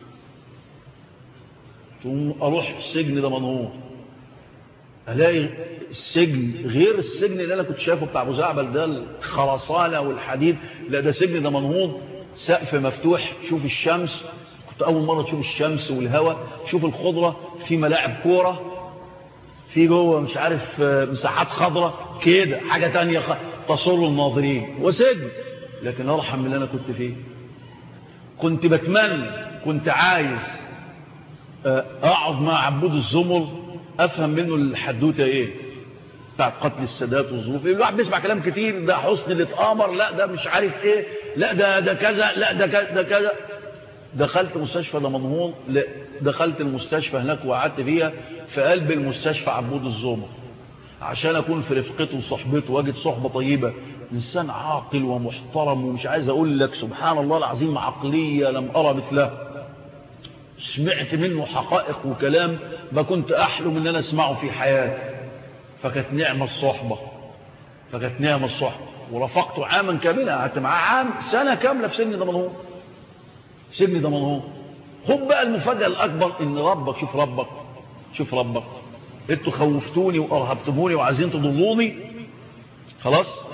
Speaker 1: ثم أروح السجن ده منهور ألاقي السجن غير السجن اللي أنا كنت شايفه بتاع أبو زعبل ده الخرسانة والحديد لا ده سجن ده منهوض سقف مفتوح شوف الشمس كنت أول مرة تشوف الشمس والهواء شوف الخضرة في ملاعب كورة في جوه مش عارف مساحات خضرة كده حاجة تانية خ... تصر الناظرين وسجن لكن أرحم من اللي أنا كنت فيه كنت بتمنى كنت عايز أقعد مع عبود الزمر أفهم منه الحدوتة إيه بتاعت قتل السادات والظروف الواحد بيسمع كلام كتير ده حسن اللي اتآمر لا ده مش عارف ايه لا ده ده كذا لا ده كذا ده كذا دخلت مستشفى ده منهور لا دخلت المستشفى هناك وقعدت فيها في قلب المستشفى عبود الزمر عشان اكون في رفقته وصحبته واجد صحبة طيبة انسان عاقل ومحترم ومش عايز اقول لك سبحان الله العظيم عقلية لم ارى مثلها سمعت منه حقائق وكلام ما كنت احلم ان انا اسمعه في حياتي فكانت نعمة الصحبة فكانت نعمة الصحبة ورفقته عاما كاملا قعدت معاه عام سنة كاملة في سن دمنهور سن دمنهور خد بقى المفاجأة الأكبر إن ربك شوف ربك شوف ربك انتوا خوفتوني وأرهبتموني وعايزين تضلوني خلاص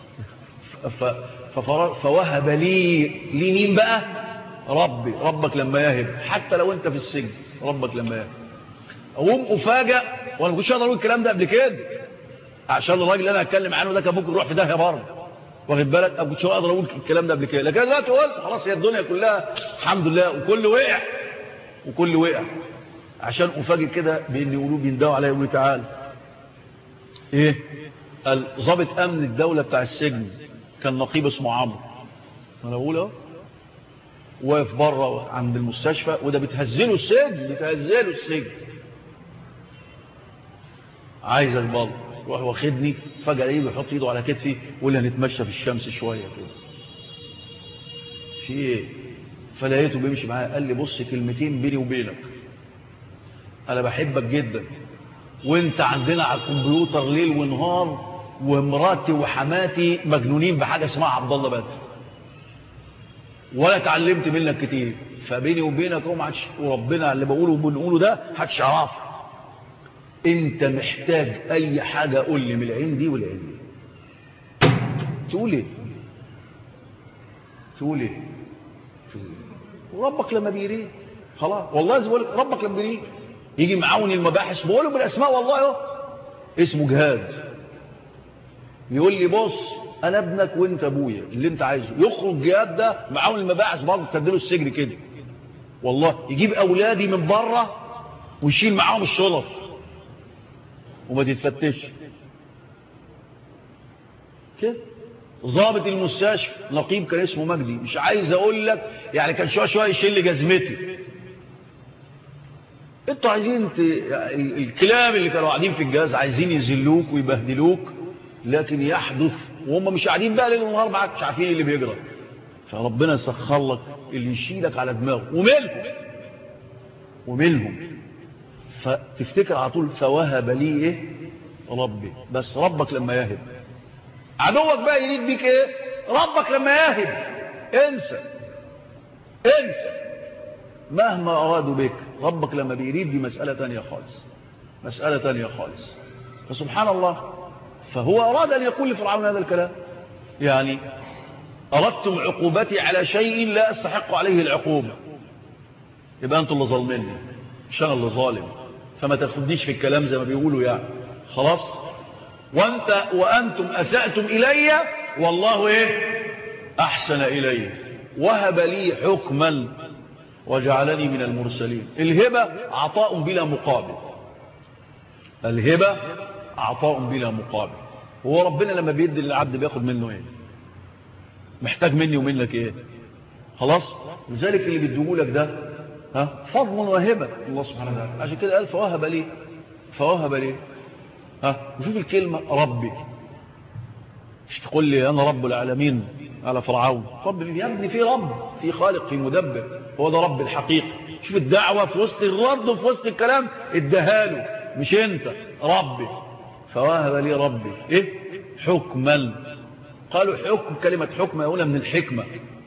Speaker 1: فوهب لي لي مين بقى ربي ربك لما يهب حتى لو انت في السجن ربك لما يهب اقوم افاجئ وانا كنتش اقدر اقول الكلام ده قبل كده عشان الراجل اللي انا هتكلم عنه ده كان ممكن يروح في داهيه برضه واخد بالك انا كنتش اقدر اقول الكلام ده قبل كده لكن دلوقتي قلت خلاص هي الدنيا كلها الحمد لله وكل وقع وكل وقع عشان افاجئ كده بان يقولوا بيندوا عليا يقولوا تعالى ايه قال ضابط امن الدولة بتاع السجن كان نقيب اسمه عمرو انا بقول اهو واقف بره عند المستشفى وده بتهزله السجن بتهزله السجن عايز البلد روح واخدني فجأة ايه بيحط ايده على كتفي ويقول لي هنتمشى في الشمس شوية كده في ايه فلقيته بيمشي معايا قال لي بص كلمتين بيني وبينك انا بحبك جدا وانت عندنا على الكمبيوتر ليل ونهار ومراتي وحماتي مجنونين بحاجة اسمها عبد الله بدر ولا اتعلمت منك كتير فبيني وبينك هو ما عادش وربنا اللي بقوله وبنقوله ده محدش يعرفه انت محتاج اي حاجة قول لي من العين دي والعين دي تقول ايه تقول ايه وربك لما بيريد خلاص والله زي بقول ربك لما بيريد يجي معاون المباحث بقوله بالاسماء والله اهو اسمه جهاد يقول لي بص انا ابنك وانت ابويا اللي انت عايزه يخرج جهاد ده معاون المباحث برضه تديله السجن كده والله يجيب اولادي من بره ويشيل معاهم الشرف وما تتفتش كده ضابط المستشفى نقيب كان اسمه مجدي مش عايز اقول لك يعني كان شويه شويه يشيل جزمتي انتوا عايزين ت... الكلام اللي كانوا قاعدين في الجهاز عايزين يذلوك ويبهدلوك لكن يحدث وهم مش قاعدين بقى ليل ونهار معاك مش عارفين اللي بيجرى فربنا يسخر لك اللي يشيلك على دماغه ومنهم ومنهم فتفتكر على طول فوهب لي ايه ربي بس ربك لما يهب عدوك بقى يريد بيك ايه ربك لما يهب انسى انسى مهما ارادوا بك ربك لما بيريد دي مسألة تانية خالص مسألة تانية خالص فسبحان الله فهو أراد أن يقول لفرعون هذا الكلام يعني أردتم عقوبتي على شيء لا أستحق عليه العقوبة يبقى أنتم اللي ظالميني مش أنا اللي ظالم فما تاخدنيش في الكلام زي ما بيقولوا يعني خلاص وانت وانتم اسأتم الي والله ايه احسن الي وهب لي حكما وجعلني من المرسلين الهبة عطاء بلا مقابل الهبة عطاء بلا مقابل هو ربنا لما بيدي للعبد بياخد منه ايه محتاج مني ومنك ايه خلاص لذلك اللي بيديهولك ده ها فضل وهبة الله سبحانه وتعالى عشان كده قال فوهب لي فوهب لي ها وشوف الكلمة ربي مش تقول لي انا رب العالمين على فرعون رب يا ابني في رب في خالق في مدبر هو ده رب الحقيقة شوف الدعوة في وسط الرد وفي وسط الكلام ادهاله مش انت ربي فوهب لي ربي ايه حكما قالوا حكم كلمة حكم هنا من الحكمة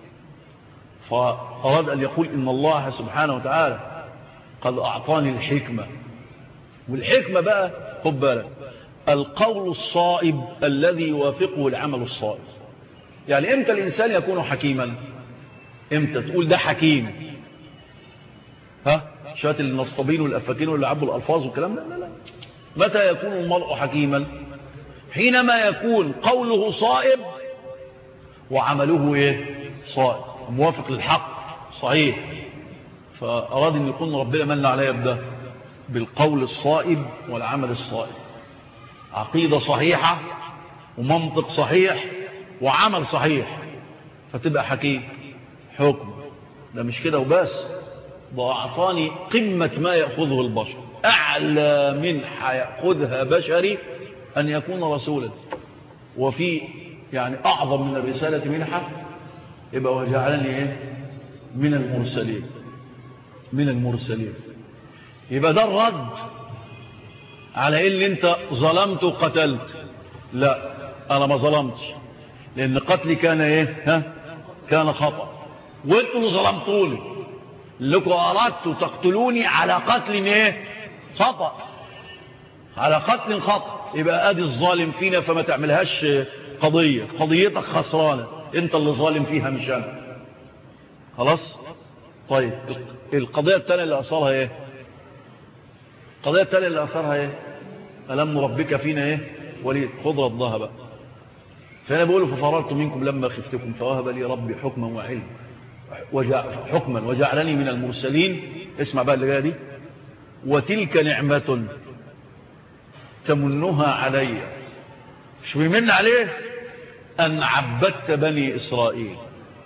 Speaker 1: فأراد أن يقول إن الله سبحانه وتعالى قد أعطاني الحكمة والحكمة بقى خد بالك القول الصائب الذي يوافقه العمل الصائب يعني امتى الإنسان يكون حكيما امتى تقول ده حكيم ها شوية النصابين والأفاكين واللي عبوا الألفاظ والكلام لا لا لا متى يكون المرء حكيما حينما يكون قوله صائب وعمله ايه صائب موافق للحق صحيح فأراد أن يكون ربنا من عليه بده بالقول الصائب والعمل الصائب عقيدة صحيحة ومنطق صحيح وعمل صحيح فتبقى حكيم حكم ده مش كده وبس ده أعطاني قمة ما يأخذه البشر أعلى منحة يأخذها بشري أن يكون رسولا وفي يعني أعظم من الرسالة منحة يبقى وجعلني إيه من المرسلين من المرسلين يبقى ده الرد على إن أنت ظلمت وقتلت لا أنا ما ظلمتش لأن قتلي كان إيه ها كان خطأ وانتوا اللي ظلمتوني لكم أردتوا تقتلوني على قتل إيه خطأ على قتل خطأ يبقى ادي الظالم فينا فما تعملهاش قضية قضيتك خسرانة انت اللي ظالم فيها مش انا خلاص طيب القضية التانية اللي اثرها ايه القضية التانية اللي اثرها ايه ألم نربك فينا ايه وليد خذ ردها بقى فانا بقول ففررت منكم لما خفتكم فوهب لي ربي حكما وعلم وجع حكما وجعلني من المرسلين اسمع بقى اللي جايه دي وتلك نعمة تمنها علي مش بيمن عليه أن عبدت بني إسرائيل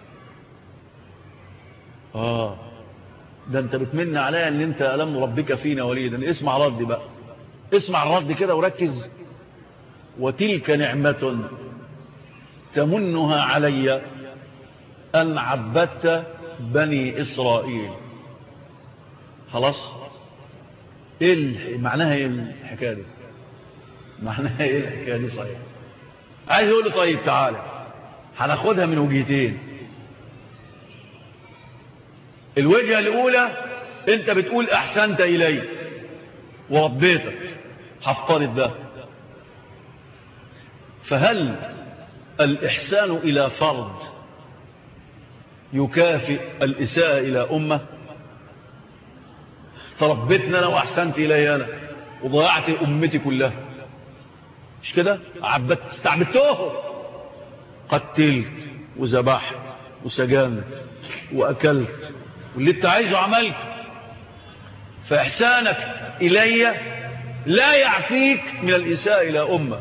Speaker 1: آه ده أنت بتمن عليه أن أنت ألم ربك فينا وليدا اسمع ردي بقى اسمع الرد كده وركز وتلك نعمة تمنها علي أن عبدت بني إسرائيل خلاص ايه معناها ايه الحكايه دي معناها ايه الحكايه دي صحيح عايز يقول له طيب تعالى هناخدها من وجهتين الوجهه الاولى انت بتقول احسنت الي وربيتك هفترض ده فهل الاحسان الى فرد يكافئ الاساءه الى امه تربيتنا انا واحسنت الي انا وضيعت امتي كلها مش كده عبدت استعبدتهم قتلت وذبحت وسجنت واكلت واللي انت عايزه عملت فاحسانك الي لا يعفيك من الاساءه الى امه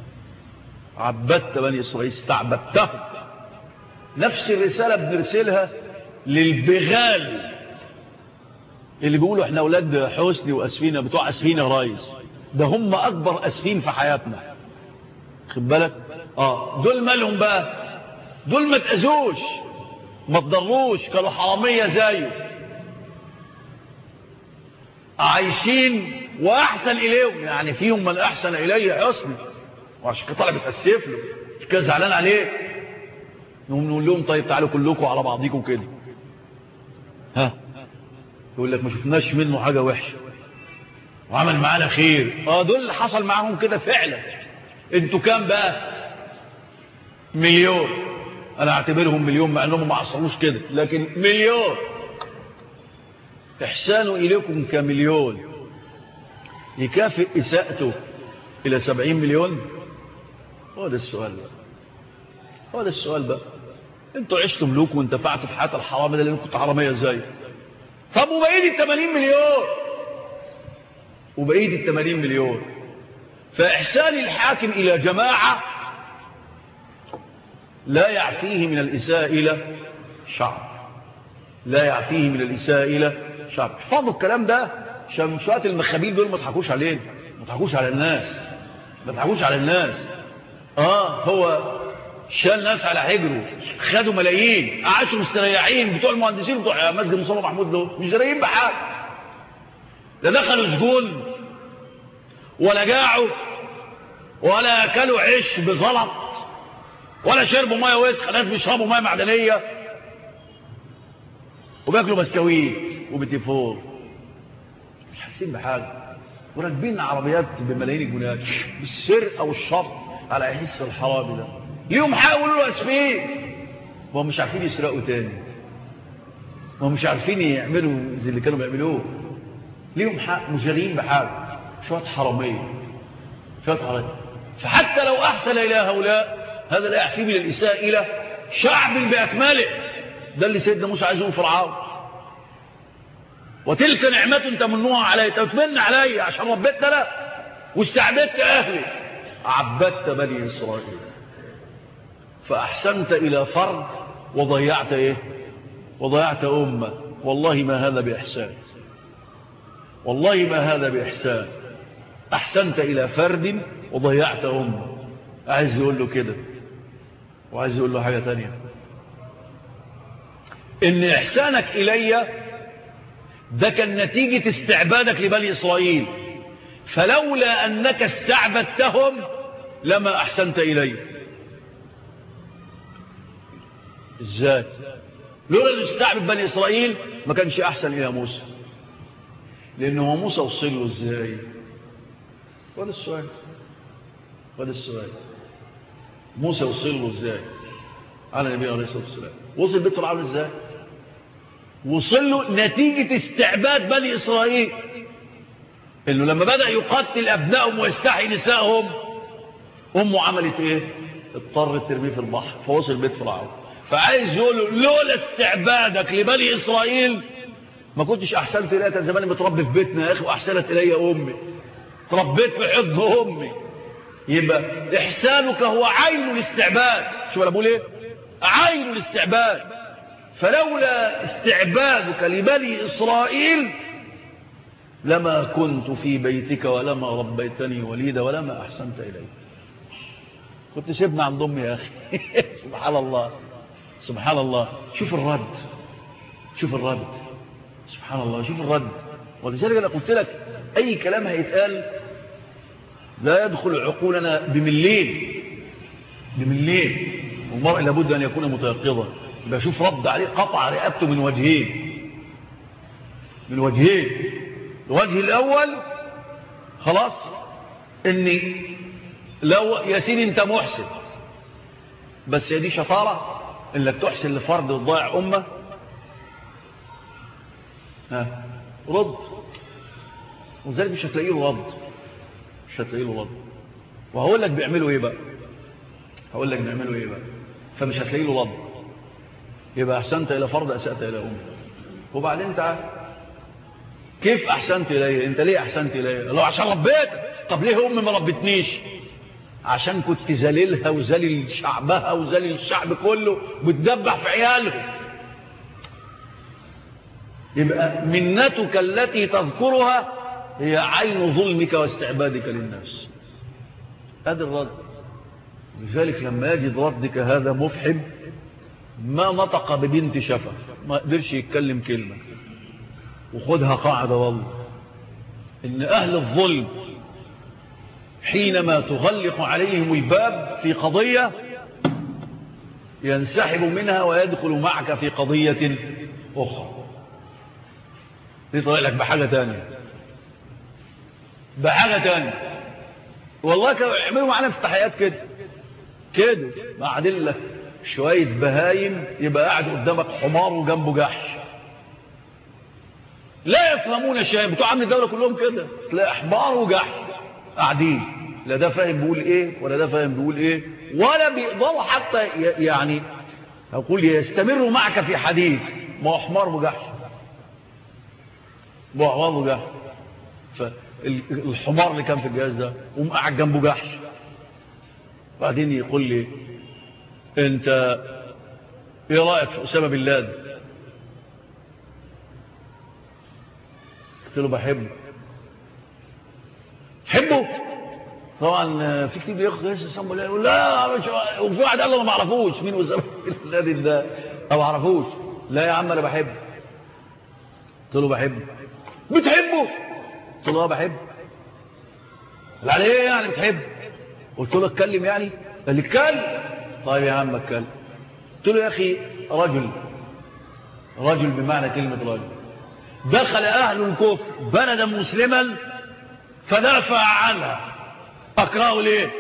Speaker 1: عبدت بني اسرائيل استعبدتهم نفس الرساله بنرسلها للبغال اللي بيقولوا احنا اولاد حسني واسفين بتوع اسفين يا ريس ده هم اكبر اسفين في حياتنا خد بالك اه دول مالهم بقى دول ما تاذوش ما تضروش كانوا حراميه زيه عايشين واحسن اليهم يعني فيهم من احسن الي حسني وعشان كده طالع بتاسف له مش كده زعلان عليه نقوم نقول لهم طيب تعالوا كلكم على بعضيكم كده ها يقول لك ما شفناش منه حاجة وحشة وعمل معانا خير اه دول اللي حصل معاهم كده فعلا انتوا كام بقى مليون انا اعتبرهم مليون مع انهم ما عصروش كده لكن مليون احسانه اليكم كمليون يكافئ اساءته الى سبعين مليون هو ده السؤال بقى هو ده السؤال بقى انتوا عشتوا ملوك وانتفعتوا في حياة الحرام ده لان كنت حرامية ازاي طب وبقيت ال 80 مليون وبقيت ال 80 مليون فإحسان الحاكم إلى جماعة لا يعفيه من الإساءة إلى شعب لا يعفيه من الإساءة إلى شعب احفظوا الكلام ده شمشات المخابيل دول ما تضحكوش علينا ما تضحكوش على الناس ما تضحكوش على الناس اه هو شال ناس على حجره خدوا ملايين عاشوا مستريحين بتوع المهندسين بتوع مسجد مصطفى محمود دول مش داريين بحاجه لا دخلوا سجون ولا جاعوا ولا اكلوا عيش بزلط ولا شربوا ميه وسخه ناس بيشربوا ميه معدنيه وبياكلوا بسكويت وبتيفور مش حاسين بحاجه وراكبين عربيات بملايين الجنيهات بالسرقه والشط على حس الحرامي ده ليهم حاولوا له اسفين وهم مش عارفين يسرقوا تاني وهم مش عارفين يعملوا زي اللي كانوا بيعملوه ليهم حق مشغلين بحاجه شويه حراميه شويه حراميه فحتى لو احسن الى هؤلاء هذا لا يعفيه من الاساءه الى شعب باكمله ده اللي سيدنا موسى عايز يقول فرعون وتلك نعمة تمنوها علي تتمنى علي عشان ربيتنا لا واستعبدت اهلي عبدت بني اسرائيل فأحسنت إلى فرد وضيعت إيه وضيعت أمة والله ما هذا بإحسان والله ما هذا بإحسان أحسنت إلى فرد وضيعت أمة عايز يقول له كده وعايز يقول له حاجة تانية إن إحسانك إلي ده كان نتيجة استعبادك لبني إسرائيل فلولا أنك استعبدتهم لما أحسنت إليه ازاي لولا اللي استعبد بني اسرائيل ما كانش احسن الى موسى لان هو موسى وصل له ازاي ولا السؤال ولا السؤال موسى وصل له ازاي على النبي عليه الصلاه والسلام وصل بيت فرعون ازاي وصل له نتيجه استعباد بني اسرائيل انه لما بدا يقتل ابنائهم ويستحي نسائهم امه عملت ايه اضطرت ترميه في البحر فوصل بيت فرعون فعايز يقول لولا استعبادك لبني إسرائيل ما كنتش أحسنت إليها كان زماني متربي في بيتنا يا أخي وأحسنت إلي أمي تربيت في حضن أمي يبقى إحسانك هو عين الاستعباد شو أنا بقول إيه عين الاستعباد فلولا استعبادك لبني إسرائيل لما كنت في بيتك ولما ربيتني وليدا ولما أحسنت إلي كنت سيبنا عند أمي يا أخي سبحان الله سبحان الله شوف الرد شوف الرد سبحان الله شوف الرد ولذلك أنا قلت لك أي كلام هيتقال لا يدخل عقولنا بملين بملين والمرء لابد أن يكون متيقظا يبقى شوف رد عليه قطع رقبته من وجهين من وجهين الوجه الأول خلاص إني لو يا سيدي أنت محسن بس يا دي شطارة إنك تحسن لفرد وتضيع أمة ها رد وذلك مش هتلاقيه له رد مش هتلاقيه له رد وهقول لك بيعملوا ايه بقى هقول لك بيعملوا ايه بقى فمش هتلاقيه له رد يبقى احسنت الى فرد اسات الى ام وبعدين تعال كيف احسنت الي انت ليه احسنت الي لو عشان ربيتك طب ليه امي ما ربتنيش عشان كنت ذليلها وذليل شعبها وذليل الشعب كله بتدبح في عيالهم يبقى منتك التي تذكرها هي عين ظلمك واستعبادك للناس هذا الرد لذلك لما يجد ردك هذا مفحم ما نطق ببنت شفا ما قدرش يتكلم كلمة وخدها قاعدة والله إن أهل الظلم حينما تغلق عليهم الباب في قضية ينسحب منها ويدخل معك في قضية أخرى يطلع لك بحاجة تانية بحاجة تانية والله كانوا يعملوا معانا افتتاحيات كده كده قاعدين لك شوية بهايم يبقى قاعد قدامك حمار وجنبه جحش لا يفهمون شيء بتوع عامل الدولة كلهم كده تلاقي حمار وجحش قاعدين لا ده فاهم بيقول ايه ولا ده فاهم بيقول ايه ولا بيقدروا حتى يعني اقول يستمروا معك في حديث ما هو حمار وجحش ما هو حمار وجحش فالحمار اللي كان في الجهاز ده قوم قاعد جنبه جحش بعدين يقول لي انت ايه رايك في اسامه بن لادن قلت له بحبه تحبه طبعا في كتير بياخد اسامه بن لادن يقول لا مش وفي واحد قال له ما اعرفوش مين اسامه بن لادن ده ما اعرفوش لا يا عم انا بحبه قلت له بحبه بتحبه قلت له اه بحبه قال عليه ايه يعني بتحبه قلت له اتكلم يعني قال لي اتكلم طيب يا عم اتكلم قلت له يا اخي رجل رجل بمعنى كلمة رجل دخل اهل الكفر بلدا مسلما فدافع عنها اكرهه ليه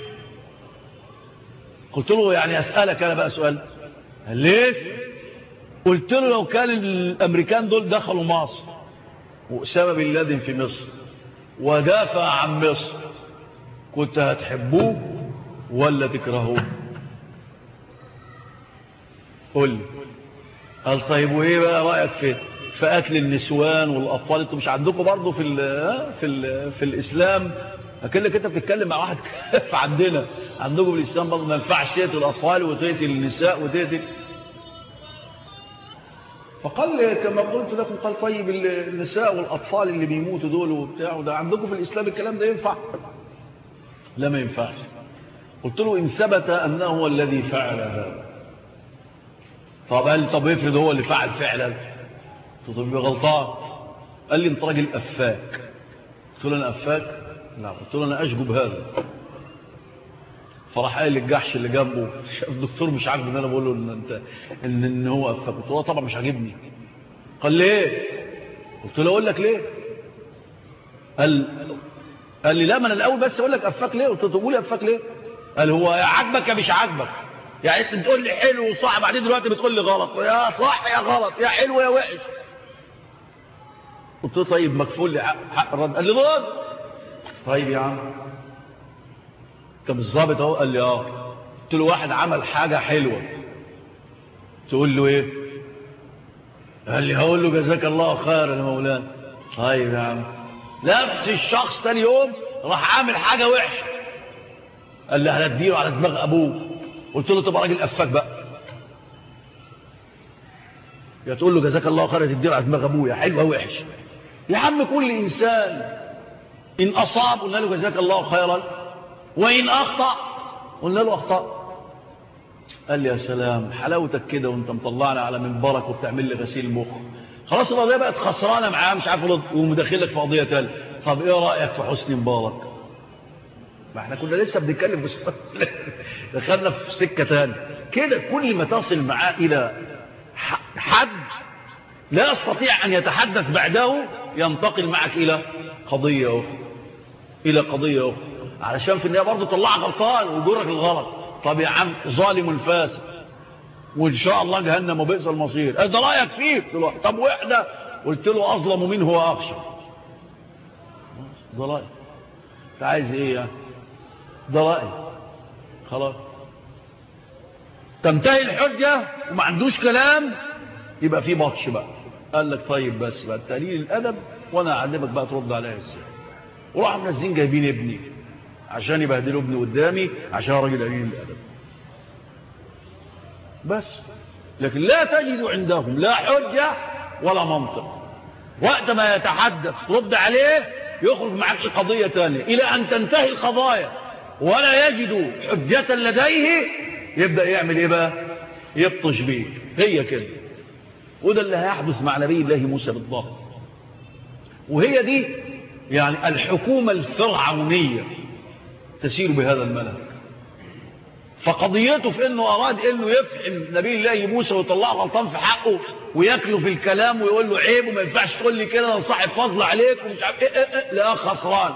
Speaker 1: قلت له يعني اسألك انا بقى سؤال قال ليش قلت له لو كان الامريكان دول دخلوا مصر واسامه بن لادن في مصر ودافع عن مصر كنت هتحبوه ولا تكرهوه قل لي قال طيب وايه بقى رايك في في قتل النسوان والاطفال انتوا مش عندكم برضه في ال في ال في الاسلام اكنك انت بتتكلم مع واحد في عندنا عندكم في الاسلام برضه ما ينفعش تقتل الاطفال وتقتل النساء وتقتل فقال كما قلت لكم قال طيب النساء والاطفال اللي بيموتوا دول وبتاع وده عندكم في الاسلام الكلام ده ينفع لا ما ينفعش قلت له إن ثبت أنه هو الذي فعل هذا طب قال طب افرض هو اللي فعل فعلا قلت له طب غلطان قال لي انت راجل أفاك قلت له أنا أفاك نعم قلت له أنا أشجب هذا فراح قال لي الجحش اللي جنبه الدكتور مش عاجبه ان انا بقول له ان انت ان, إن هو افاك قلت له طبعا مش عاجبني قال ليه قلت له اقول لك ليه قال قال لي لا ما انا الاول بس اقول لك افاك ليه قلت له تقول لي افاك ليه قال هو يا عاجبك يا مش عاجبك يعني انت تقول لي حلو وصح بعدين دلوقتي بتقول لي غلط يا صح يا غلط يا حلو يا وحش قلت له طيب مكفول لي حق الرد قال لي رد طيب يا عم طب الظابط اهو قال لي اه قلت له واحد عمل حاجه حلوه تقول له ايه قال لي هقول له جزاك الله خير يا مولانا طيب يا عم نفس الشخص تاني يوم راح عامل حاجه وحشه قال لي هنديله على دماغ ابوه قلت له تبقى راجل افاك بقى يا تقول له جزاك الله خير تديله على دماغ ابويا حلو او وحش يا عم كل انسان ان اصاب قلنا له جزاك الله خيرا وان اخطا قلنا له اخطا قال لي يا سلام حلاوتك كده وانت مطلعنا على منبرك وبتعمل لي غسيل مخ خلاص القضيه بقت خسرانه معاه مش عارف رد ومدخلك في قضيه ثانيه طب ايه رايك في حسني مبارك ما احنا كنا لسه بنتكلم بس دخلنا في سكه ثانيه كده كل ما تصل معاه الى حد لا يستطيع ان يتحدث بعده ينتقل معك الى قضيه اخرى الى قضيه اخرى علشان في النهايه برضه طلعك غلطان وجرك الغلط طب يا عم ظالم فاسد وان شاء الله جهنم وبئس المصير ده رايك فيه طب وحده قلت له اظلم منه واخشى ده رايك انت عايز ايه يعني ده رايي خلاص تنتهي الحجه وما عندوش كلام يبقى في بطش بقى قال لك طيب بس بقى تقليل الادب وانا اعلمك بقى ترد عليا ازاي وراح منزلين جايبين ابني عشان يبهدلوا ابني قدامي عشان راجل قليل الادب بس لكن لا تجد عندهم لا حجة ولا منطق وقت ما يتحدث رد عليه يخرج معك قضية تانية إلى أن تنتهي القضايا ولا يجد حجة لديه يبدأ يعمل إيه بقى يبطش بيك هي كده وده اللي هيحدث مع نبي الله موسى بالضبط وهي دي يعني الحكومة الفرعونية تسير بهذا الملك فقضيته في انه اراد انه يفهم نبي الله موسى ويطلعه غلطان في حقه وياكله في الكلام ويقول له عيب وما ينفعش تقول لي كده انا صاحب فضل عليك ومش عارف ايه, إيه, إيه لا خسران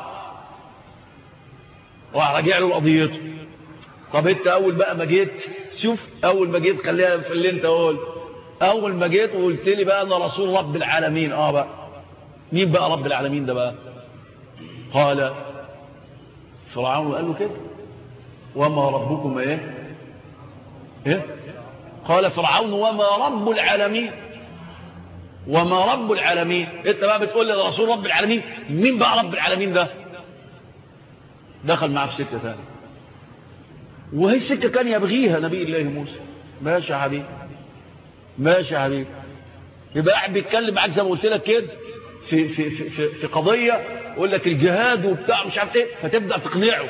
Speaker 1: راح راجع له قضيته طب انت اول بقى ما جيت شوف اول ما جيت خليها في اللي انت قلت اول ما جيت وقلت لي بقى انا رسول رب العالمين اه بقى مين بقى رب العالمين ده بقى قال فرعون قال له كده وما ربكم ايه ايه قال فرعون وما رب العالمين وما رب العالمين انت بقى بتقول لي رسول رب العالمين مين بقى رب العالمين ده دخل معاه في سكه ثانيه وهي السكه كان يبغيها نبي الله موسى ماشي يا حبيبي ماشي يا حبيبي يبقى قاعد بيتكلم معاك زي ما قلت لك كده في في في في, في قضيه يقول لك الجهاد وبتاع مش عارف ايه فتبدا تقنعه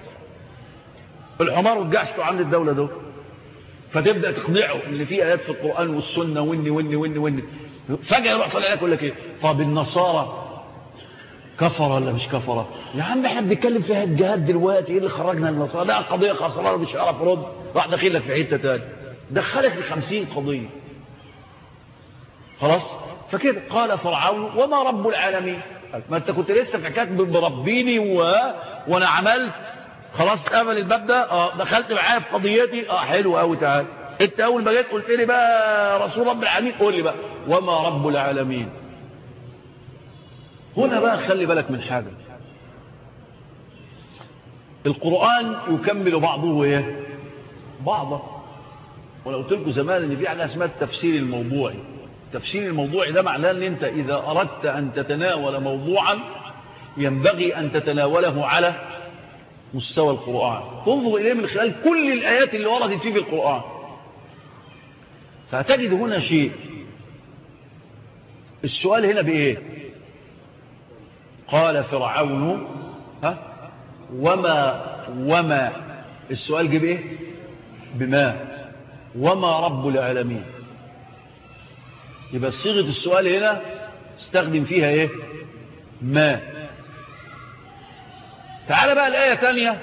Speaker 1: الحمار والجحش عند الدولة دول فتبدأ تقنعه ان في آيات في القرآن والسنة وني وني وني وني فجأة يروح طلع لك يقول لك ايه طب النصارى كفر ولا مش كفر يا عم احنا بنتكلم في الجهاد دلوقتي ايه اللي خرجنا النصارى لا قضية خسرانة مش هعرف ارد راح داخل لك في حتة تاني دخلك في خمسين قضية خلاص فكده قال فرعون وما رب العالمين ما انت كنت لسه في حكايه بربيني و... وانا عملت خلاص قبل الباب ده اه دخلت معايا في قضيتي اه حلو قوي تعال انت اول ما جيت قلت لي بقى رسول رب العالمين قول لي بقى وما رب العالمين هنا بقى خلي بالك من حاجه القران يكمل بعضه ايه بعضه وانا قلت لكم زمان ان في حاجه اسمها التفسير الموضوعي التفسير الموضوعي ده معناه ان انت اذا اردت ان تتناول موضوعا ينبغي ان تتناوله على مستوى القرآن تنظر إليه من خلال كل الآيات اللي وردت فيه في القرآن فتجد هنا شيء السؤال هنا بإيه قال فرعون ها وما وما السؤال جه بإيه بما وما رب العالمين يبقى صيغة السؤال هنا استخدم فيها ايه ما تعال بقى الآية تانية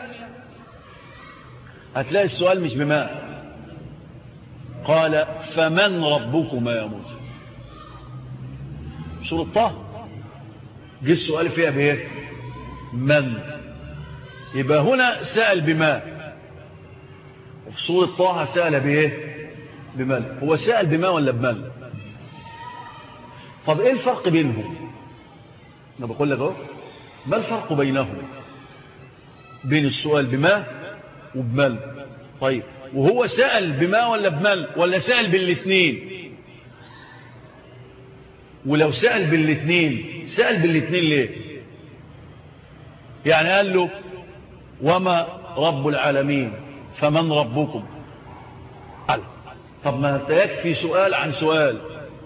Speaker 1: هتلاقي السؤال مش بما قال فمن ربكما يا موسى سورة طه جه السؤال فيها بايه من يبقى هنا سأل بما وفي سورة طه سأل بايه بمن هو سأل بما ولا بمن طب ايه الفرق بينهم انا بقول لك اهو ما الفرق بينهم بين السؤال بما وبمن طيب وهو سأل بما ولا بمن ولا سأل بالاثنين ولو سأل بالاثنين سأل بالاثنين ليه يعني قال له وما رب العالمين فمن ربكم قال طب ما يكفي سؤال عن سؤال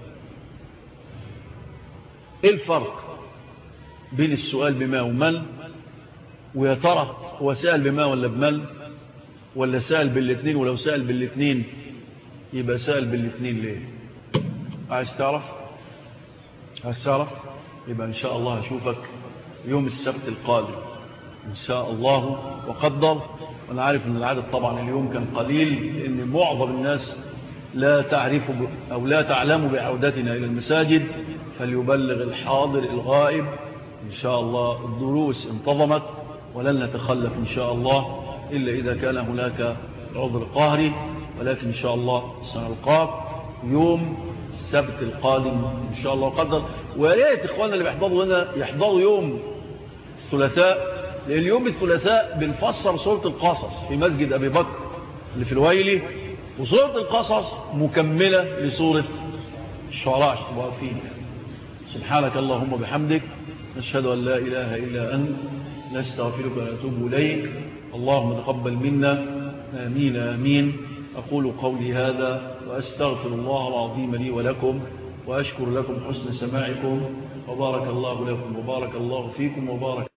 Speaker 1: ايه الفرق بين السؤال بما ومن ويا ترى هو سأل بما ولا بمن ولا سأل بالاثنين ولو سأل بالاثنين يبقى سأل بالاثنين ليه عايز تعرف عايز تعرف يبقى ان شاء الله اشوفك يوم السبت القادم ان شاء الله وقدر وانا عارف ان العدد طبعا اليوم كان قليل لان معظم الناس لا تعرف او لا تعلم بعودتنا الى المساجد فليبلغ الحاضر الغائب ان شاء الله الدروس انتظمت ولن نتخلف ان شاء الله الا اذا كان هناك عذر قهري ولكن ان شاء الله سنلقاك يوم السبت القادم ان شاء الله قدر ويا ريت اخواننا اللي بيحضروا هنا يحضروا يوم الثلاثاء لان يوم الثلاثاء بنفسر سوره القصص في مسجد ابي بكر اللي في الويلي وسوره القصص مكمله لسوره الشعراء واقفين سبحانك اللهم وبحمدك نشهد ان لا اله الا انت نستغفرك ونتوب اليك اللهم تقبل منا امين امين اقول قولي هذا وأستغفر الله العظيم لي ولكم وأشكر لكم حسن سماعكم وبارك الله لكم وبارك الله فيكم وبارك